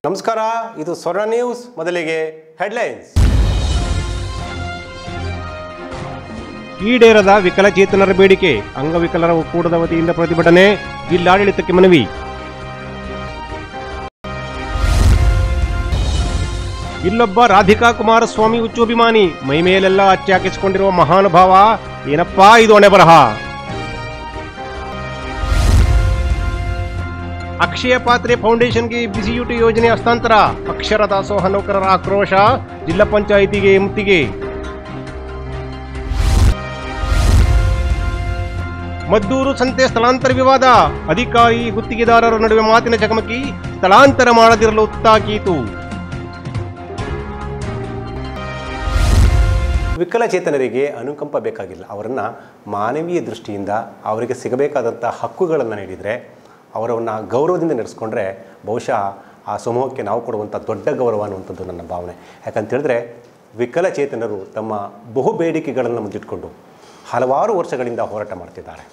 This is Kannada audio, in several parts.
ನಮಸ್ಕಾರ ಇದು ಸ್ವರ್ಣ ನ್ಯೂಸ್ ಮೊದಲಿಗೆ ಹೆಡ್ಲೈನ್ಸ್ ಈಡೇರದ ವಿಕಲಚೇತನರ ಬೇಡಿಕೆ ಅಂಗವಿಕಲರ ಒಕ್ಕೂಟದ ವತಿಯಿಂದ ಪ್ರತಿಭಟನೆ ಜಿಲ್ಲಾಡಳಿತಕ್ಕೆ ಮನವಿ ಇಲ್ಲೊಬ್ಬ ರಾಧಿಕಾ ಕುಮಾರಸ್ವಾಮಿ ಹುಚ್ಚುಭಿಮಾನಿ ಮೈಮೇಲೆಲ್ಲ ಅಚ್ಚೆ ಹಾಕಿಸಿಕೊಂಡಿರುವ ಮಹಾನುಭಾವ ಏನಪ್ಪಾ ಇದು ಹೊಣೆ ಬರಹ ಅಕ್ಷಯ ಪಾತ್ರೆ ಫೌಂಡೇಶನ್ಗೆ ಬಿಸಿಯೂಟ ಯೋಜನೆ ಹಸ್ತಾಂತರ ಅಕ್ಷರ ದಾಸೋಹ ನೌಕರರ ಆಕ್ರೋಶ ಜಿಲ್ಲಾ ಪಂಚಾಯಿತಿಗೆ ಮುತ್ತಿಗೆ ಮದ್ದೂರು ಸಂತೆ ಸ್ಥಳಾಂತರ ವಿವಾದ ಅಧಿಕಾರಿ ಗುತ್ತಿಗೆದಾರರ ನಡುವೆ ಮಾತಿನ ಚಕಮಕಿ ಸ್ಥಳಾಂತರ ಮಾಡದಿರಲು ತಾಕೀತು ವಿಕಲಚೇತನರಿಗೆ ಅನುಕಂಪ ಬೇಕಾಗಿಲ್ಲ ಅವರನ್ನು ಮಾನವೀಯ ದೃಷ್ಟಿಯಿಂದ ಅವರಿಗೆ ಸಿಗಬೇಕಾದಂಥ ಹಕ್ಕುಗಳನ್ನು ನೀಡಿದರೆ ಅವರನ್ನು ಗೌರವದಿಂದ ನಡೆಸ್ಕೊಂಡ್ರೆ ಬಹುಶಃ ಆ ಸಮೂಹಕ್ಕೆ ನಾವು ಕೊಡುವಂಥ ದೊಡ್ಡ ಗೌರವ ಅನ್ನುವಂಥದ್ದು ನನ್ನ ಭಾವನೆ ಯಾಕಂತ ಹೇಳಿದ್ರೆ ವಿಕಲಚೇತನರು ತಮ್ಮ ಬಹು ಬೇಡಿಕೆಗಳನ್ನು ಮುಂದಿಟ್ಕೊಂಡು ಹಲವಾರು ವರ್ಷಗಳಿಂದ ಹೋರಾಟ ಮಾಡ್ತಿದ್ದಾರೆ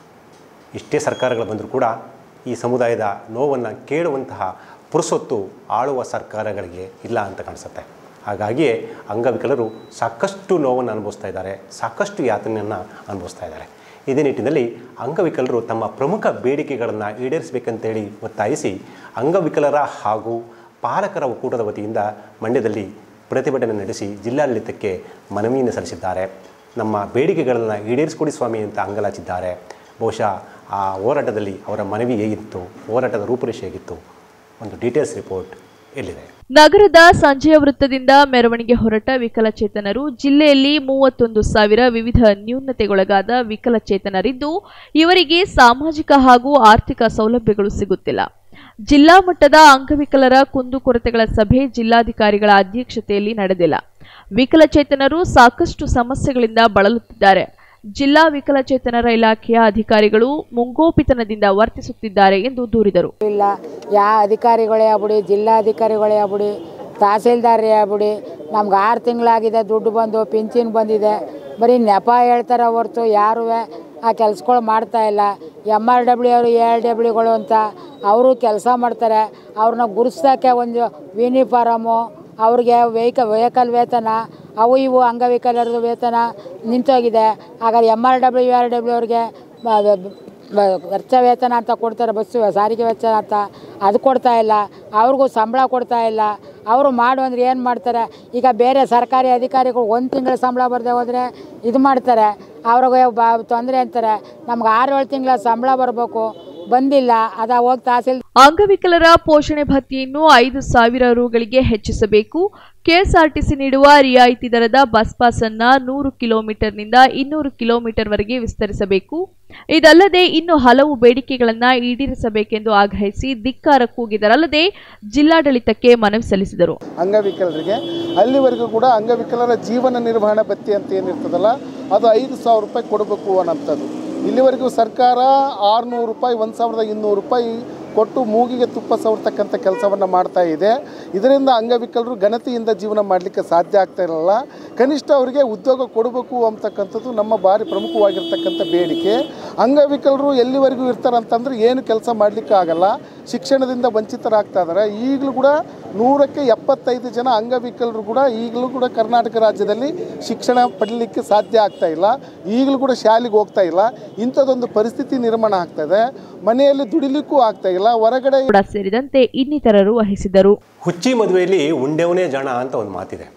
ಇಷ್ಟೇ ಸರ್ಕಾರಗಳು ಬಂದರೂ ಕೂಡ ಈ ಸಮುದಾಯದ ನೋವನ್ನು ಕೇಳುವಂತಹ ಪುರುಸೊತ್ತು ಆಳುವ ಸರ್ಕಾರಗಳಿಗೆ ಇಲ್ಲ ಅಂತ ಕಾಣಿಸುತ್ತೆ ಹಾಗಾಗಿಯೇ ಅಂಗವಿಕಲರು ಸಾಕಷ್ಟು ನೋವನ್ನು ಅನುಭವಿಸ್ತಾ ಇದ್ದಾರೆ ಸಾಕಷ್ಟು ಯಾತನೆಯನ್ನು ಅನುಭವಿಸ್ತಾ ಇದ್ದಾರೆ ಇದೇ ನಿಟ್ಟಿನಲ್ಲಿ ಅಂಗವಿಕಲರು ತಮ್ಮ ಪ್ರಮುಖ ಬೇಡಿಕೆಗಳನ್ನು ಈಡೇರಿಸಬೇಕಂತೇಳಿ ಒತ್ತಾಯಿಸಿ ಅಂಗವಿಕಲರ ಹಾಗೂ ಪಾಲಕರ ಒಕ್ಕೂಟದ ವತಿಯಿಂದ ಮಂಡ್ಯದಲ್ಲಿ ಪ್ರತಿಭಟನೆ ನಡೆಸಿ ಜಿಲ್ಲಾಡಳಿತಕ್ಕೆ ಮನವಿಯನ್ನು ಸಲ್ಲಿಸಿದ್ದಾರೆ ನಮ್ಮ ಬೇಡಿಕೆಗಳನ್ನು ಈಡೇರಿಸಿಕೊಡಿ ಸ್ವಾಮಿ ಅಂತ ಅಂಗಲಾಚಿದ್ದಾರೆ ಬಹುಶಃ ಆ ಹೋರಾಟದಲ್ಲಿ ಅವರ ಮನವಿ ಹೇಗಿತ್ತು ಹೋರಾಟದ ರೂಪುರೇಷೆ ಹೇಗಿತ್ತು ಒಂದು ಡೀಟೇಲ್ಸ್ ರಿಪೋರ್ಟ್ ಎಲ್ಲಿದೆ ನಗರದ ಸಂಜೆಯ ವೃತ್ತದಿಂದ ಮೆರವಣಿಗೆ ಹೊರಟ ವಿಕಲಚೇತನರು ಜಿಲ್ಲೆಯಲ್ಲಿ ಮೂವತ್ತೊಂದು ಸಾವಿರ ವಿವಿಧ ನ್ಯೂನತೆಗೊಳಗಾದ ವಿಕಲಚೇತನರಿದ್ದು ಇವರಿಗೆ ಸಾಮಾಜಿಕ ಹಾಗೂ ಆರ್ಥಿಕ ಸೌಲಭ್ಯಗಳು ಸಿಗುತ್ತಿಲ್ಲ ಜಿಲ್ಲಾ ಮಟ್ಟದ ಅಂಗವಿಕಲರ ಕುಂದುಕೊರತೆಗಳ ಸಭೆ ಜಿಲ್ಲಾಧಿಕಾರಿಗಳ ಅಧ್ಯಕ್ಷತೆಯಲ್ಲಿ ನಡೆದಿಲ್ಲ ವಿಕಲಚೇತನರು ಸಾಕಷ್ಟು ಸಮಸ್ಯೆಗಳಿಂದ ಬಳಲುತ್ತಿದ್ದಾರೆ ಜಿಲ್ಲಾ ವಿಕಲಚೇತನರ ಇಲಾಖೆಯ ಅಧಿಕಾರಿಗಳು ಮುಂಗೋಪಿತನದಿಂದ ವರ್ತಿಸುತ್ತಿದ್ದಾರೆ ಎಂದು ದೂರಿದರು ಇಲ್ಲ ಯಾವ ಅಧಿಕಾರಿಗಳೇ ಆಗ್ಬಿಡಿ ಜಿಲ್ಲಾಧಿಕಾರಿಗಳೇ ಆಗ್ಬಿಡಿ ತಹಸೀಲ್ದಾರೇ ಆಗ್ಬಿಡಿ ನಮ್ಗೆ ಆರು ತಿಂಗಳಾಗಿದೆ ದುಡ್ಡು ಬಂದು ಪಿಂಚಿನ್ ಬಂದಿದೆ ಬರೀ ನೆಪ ಹೇಳ್ತಾರೆ ಹೊರ್ತು ಯಾರೂ ಆ ಕೆಲ್ಸಗಳು ಮಾಡ್ತಾ ಇಲ್ಲ ಎಮ್ ಆರ್ ಡಬ್ಲ್ಯೂ ಅವರು ಎ ಆರ್ ಡಬ್ಲ್ಯೂಗಳು ಅಂತ ಅವರು ಕೆಲಸ ಮಾಡ್ತಾರೆ ಅವ್ರನ್ನ ಗುರುಸ್ಸೋಕ್ಕೆ ಒಂದು ಯೂನಿಫಾರಮು ಅವ್ರಿಗೆ ವೆಹಿಕ ವೆಹಿಕಲ್ ವೇತನ ಅವು ಇವು ಅಂಗವಿಕಲರದು ವೇತನ ನಿಂತೋಗಿದೆ ಹಾಗಾದ್ರೆ M R W R W ಅವ್ರಿಗೆ ಬ- ಬ- ಬ- ವೆಚ್ಚ ವೇತನ ಅಂತ ಕೊಡ್ತಾರೆ ಬಸ್ಸು ಸಾರಿಗೆ ವೆಚ್ಚ ಅಂತ ಅದು ಕೊಡ್ತಾ ಇಲ್ಲ ಅವ್ರಿಗೂ ಸಂಬಳ ಕೊಡ್ತಾ ಇಲ್ಲ ಅವರು ಮಾಡು ಅಂದ್ರೆ ಏನು ಮಾಡ್ತಾರೆ ಈಗ ಬೇರೆ ಸರ್ಕಾರಿ ಅಧಿಕಾರಿಗಳು ಒಂದು ತಿಂಗಳ ಸಂಬಳ ಬರದೆ ಹೋದರೆ ಇದು ಮಾಡ್ತಾರೆ ಅವ್ರಿಗೆ ಬ ತೊಂದರೆ ಅಂತಾರೆ ನಮ್ಗೆ ಆರು ಏಳು ತಿಂಗಳ ಸಂಬಳ ಬರಬೇಕು ಬಂದಿಲ್ಲ ಅದ ಹೋಗಿ ತಹಸೀಲ್ ಅಂಗವಿಕಲರ ಪೋಷಣೆ ಭತ್ಯೆಯನ್ನು ಐದು ಸಾವಿರ ರುಗಳಿಗೆ ಹೆಚ್ಚಿಸಬೇಕು ಕೆಎಸ್ಆರ್ಟಿಸಿ ನೀಡುವ ರಿಯಾಯಿತಿ ದರದ ಬಸ್ ಪಾಸ್ ಅನ್ನ ನೂರು ಕಿಲೋಮೀಟರ್ನಿಂದ ಇನ್ನೂರು ಕಿಲೋಮೀಟರ್ವರೆಗೆ ವಿಸ್ತರಿಸಬೇಕು ಇದಲ್ಲದೆ ಇನ್ನು ಹಲವು ಬೇಡಿಕೆಗಳನ್ನು ಈಡೇರಿಸಬೇಕೆಂದು ಆಗ್ರಹಿಸಿ ಧಿಕ್ಕಾರ ಕೂಗಿದರಲ್ಲದೆ ಜಿಲ್ಲಾಡಳಿತಕ್ಕೆ ಮನವಿ ಸಲ್ಲಿಸಿದರು ಅಂಗವಿಕಲರಿಗೆ ಅಲ್ಲಿವರೆಗೂ ಕೂಡ ಅಂಗವಿಕಲರ ಜೀವನ ನಿರ್ವಹಣಾ ಭತ್ಯೆ ಅಂತ ಏನಿರ್ತದಲ್ಲ ಅದು ಐದು ಸಾವಿರ ರೂಪಾಯಿ ಕೊಡಬೇಕು ಅನ್ನೋಂಥದ್ದು ಇಲ್ಲಿವರೆಗೂ ಸರ್ಕಾರ ಆರುನೂರು ರೂಪಾಯಿ ಒಂದು ಸಾವಿರದ ಇನ್ನೂರು ರೂಪಾಯಿ ಕೊಟ್ಟು ಮೂಗಿಗೆ ತುಪ್ಪ ಸವರ್ತಕ್ಕಂಥ ಕೆಲಸವನ್ನು ಮಾಡ್ತಾ ಇದೆ ಇದರಿಂದ ಅಂಗವಿಕಲರು ಘನತೆಯಿಂದ ಜೀವನ ಮಾಡಲಿಕ್ಕೆ ಸಾಧ್ಯ ಆಗ್ತಾ ಇರಲ್ಲ ಕನಿಷ್ಠ ಅವರಿಗೆ ಉದ್ಯೋಗ ಕೊಡಬೇಕು ಅಂತಕ್ಕಂಥದ್ದು ನಮ್ಮ ಭಾರಿ ಪ್ರಮುಖವಾಗಿರ್ತಕ್ಕಂಥ ಬೇಡಿಕೆ ಅಂಗವಿಕಲರು ಎಲ್ಲಿವರೆಗೂ ಇರ್ತಾರಂತಂದ್ರೆ ಏನು ಕೆಲಸ ಮಾಡಲಿಕ್ಕೆ ಆಗಲ್ಲ ಶಿಕ್ಷಣದಿಂದ ವಂಚಿತರಾಗ್ತಾ ಇದ್ದಾರೆ ಈಗಲೂ ಕೂಡ ನೂರಕ್ಕೆ ಎಪ್ಪತ್ತೈದು ಜನ ಅಂಗವಿಕಲರು ಕೂಡ ಈಗಲೂ ಕೂಡ ಕರ್ನಾಟಕ ರಾಜ್ಯದಲ್ಲಿ ಶಿಕ್ಷಣ ಪಡೀಲಿಕ್ಕೆ ಸಾಧ್ಯ ಆಗ್ತಾ ಇಲ್ಲ ಈಗಲೂ ಕೂಡ ಶಾಲೆಗೆ ಹೋಗ್ತಾ ಇಲ್ಲ ಇಂಥದ್ದೊಂದು ಪರಿಸ್ಥಿತಿ ನಿರ್ಮಾಣ ಆಗ್ತಾ ಇದೆ ಮನೆಯಲ್ಲಿ ದುಡಿಲಿಕ್ಕೂ ಆಗ್ತಾ ಇಲ್ಲ ಹೊರಗಡೆ ಕೂಡ ಸೇರಿದಂತೆ ಇನ್ನಿತರರು ವಹಿಸಿದರು ಹುಚ್ಚಿ ಮದುವೆಯಲ್ಲಿ ಉಂಡೆವನೇ ಜಣ ಅಂತ ಒಂದು ಮಾತಿದೆ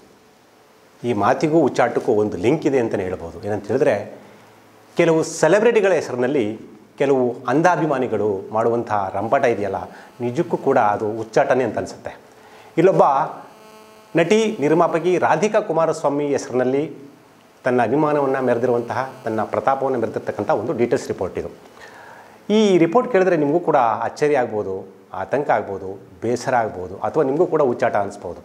ಈ ಮಾತಿಗೂ ಹುಚ್ಚಾಟಕ್ಕೂ ಒಂದು ಲಿಂಕ್ ಇದೆ ಅಂತಲೇ ಹೇಳ್ಬೋದು ಏನಂತ ಹೇಳಿದ್ರೆ ಕೆಲವು ಸೆಲೆಬ್ರಿಟಿಗಳ ಹೆಸರಿನಲ್ಲಿ ಕೆಲವು ಅಂಧಾಭಿಮಾನಿಗಳು ಮಾಡುವಂಥ ರಂಪಾಟ ಇದೆಯಲ್ಲ ನಿಜಕ್ಕೂ ಕೂಡ ಅದು ಹುಚ್ಚಾಟನೇ ಅಂತ ಅನಿಸುತ್ತೆ ಇಲ್ಲೊಬ್ಬ ನಟಿ ನಿರ್ಮಾಪಕಿ ರಾಧಿಕಾ ಕುಮಾರಸ್ವಾಮಿ ಹೆಸರಿನಲ್ಲಿ ತನ್ನ ಅಭಿಮಾನವನ್ನು ಮೆರೆದಿರುವಂತಹ ತನ್ನ ಪ್ರತಾಪವನ್ನು ಮೆರೆದಿರ್ತಕ್ಕಂಥ ಒಂದು ಡೀಟೇಲ್ಸ್ ರಿಪೋರ್ಟ್ ಇದು ಈ ರಿಪೋರ್ಟ್ ಕೇಳಿದ್ರೆ ನಿಮಗೂ ಕೂಡ ಅಚ್ಚರಿ ಆಗ್ಬೋದು ಆತಂಕ ಆಗ್ಬೋದು ಬೇಸರ ಆಗ್ಬೋದು ಅಥವಾ ನಿಮಗೂ ಕೂಡ ಹುಚ್ಚಾಟ ಅನಿಸ್ಬೋದು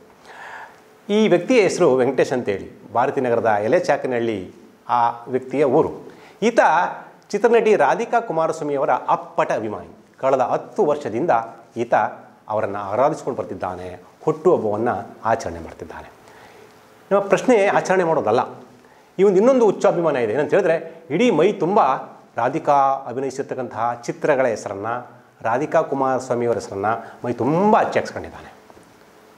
ಈ ವ್ಯಕ್ತಿಯ ಹೆಸರು ವೆಂಕಟೇಶ್ ಅಂತೇಳಿ ಭಾರತಿ ನಗರದ ಎಲೆ ಚಾಕನಹಳ್ಳಿ ಆ ವ್ಯಕ್ತಿಯ ಊರು ಈತ ಚಿತ್ರನಟಿ ರಾಧಿಕಾ ಕುಮಾರಸ್ವಾಮಿ ಅವರ ಅಪ್ಪಟ ಅಭಿಮಾನಿ ಕಳೆದ ಹತ್ತು ವರ್ಷದಿಂದ ಈತ ಅವರನ್ನು ಆರಾಧಿಸ್ಕೊಂಡು ಬರ್ತಿದ್ದಾನೆ ಹುಟ್ಟುಹಬ್ಬವನ್ನು ಆಚರಣೆ ಮಾಡ್ತಿದ್ದಾನೆ ನಮ್ಮ ಪ್ರಶ್ನೆ ಆಚರಣೆ ಮಾಡೋದಲ್ಲ ಈ ಒಂದು ಇನ್ನೊಂದು ಹುಚ್ಚಾಭಿಮಾನ ಇದೆ ಏನಂತ ಹೇಳಿದ್ರೆ ಇಡೀ ಮೈ ತುಂಬ ರಾಧಿಕಾ ಅಭಿನಯಿಸಿರ್ತಕ್ಕಂತಹ ಚಿತ್ರಗಳ ಹೆಸರನ್ನು ರಾಧಿಕಾ ಕುಮಾರಸ್ವಾಮಿಯವರ ಹೆಸರನ್ನು ಮೈ ತುಂಬ ಹಚ್ಚಿ ಹಾಕ್ಸ್ಕೊಂಡಿದ್ದಾನೆ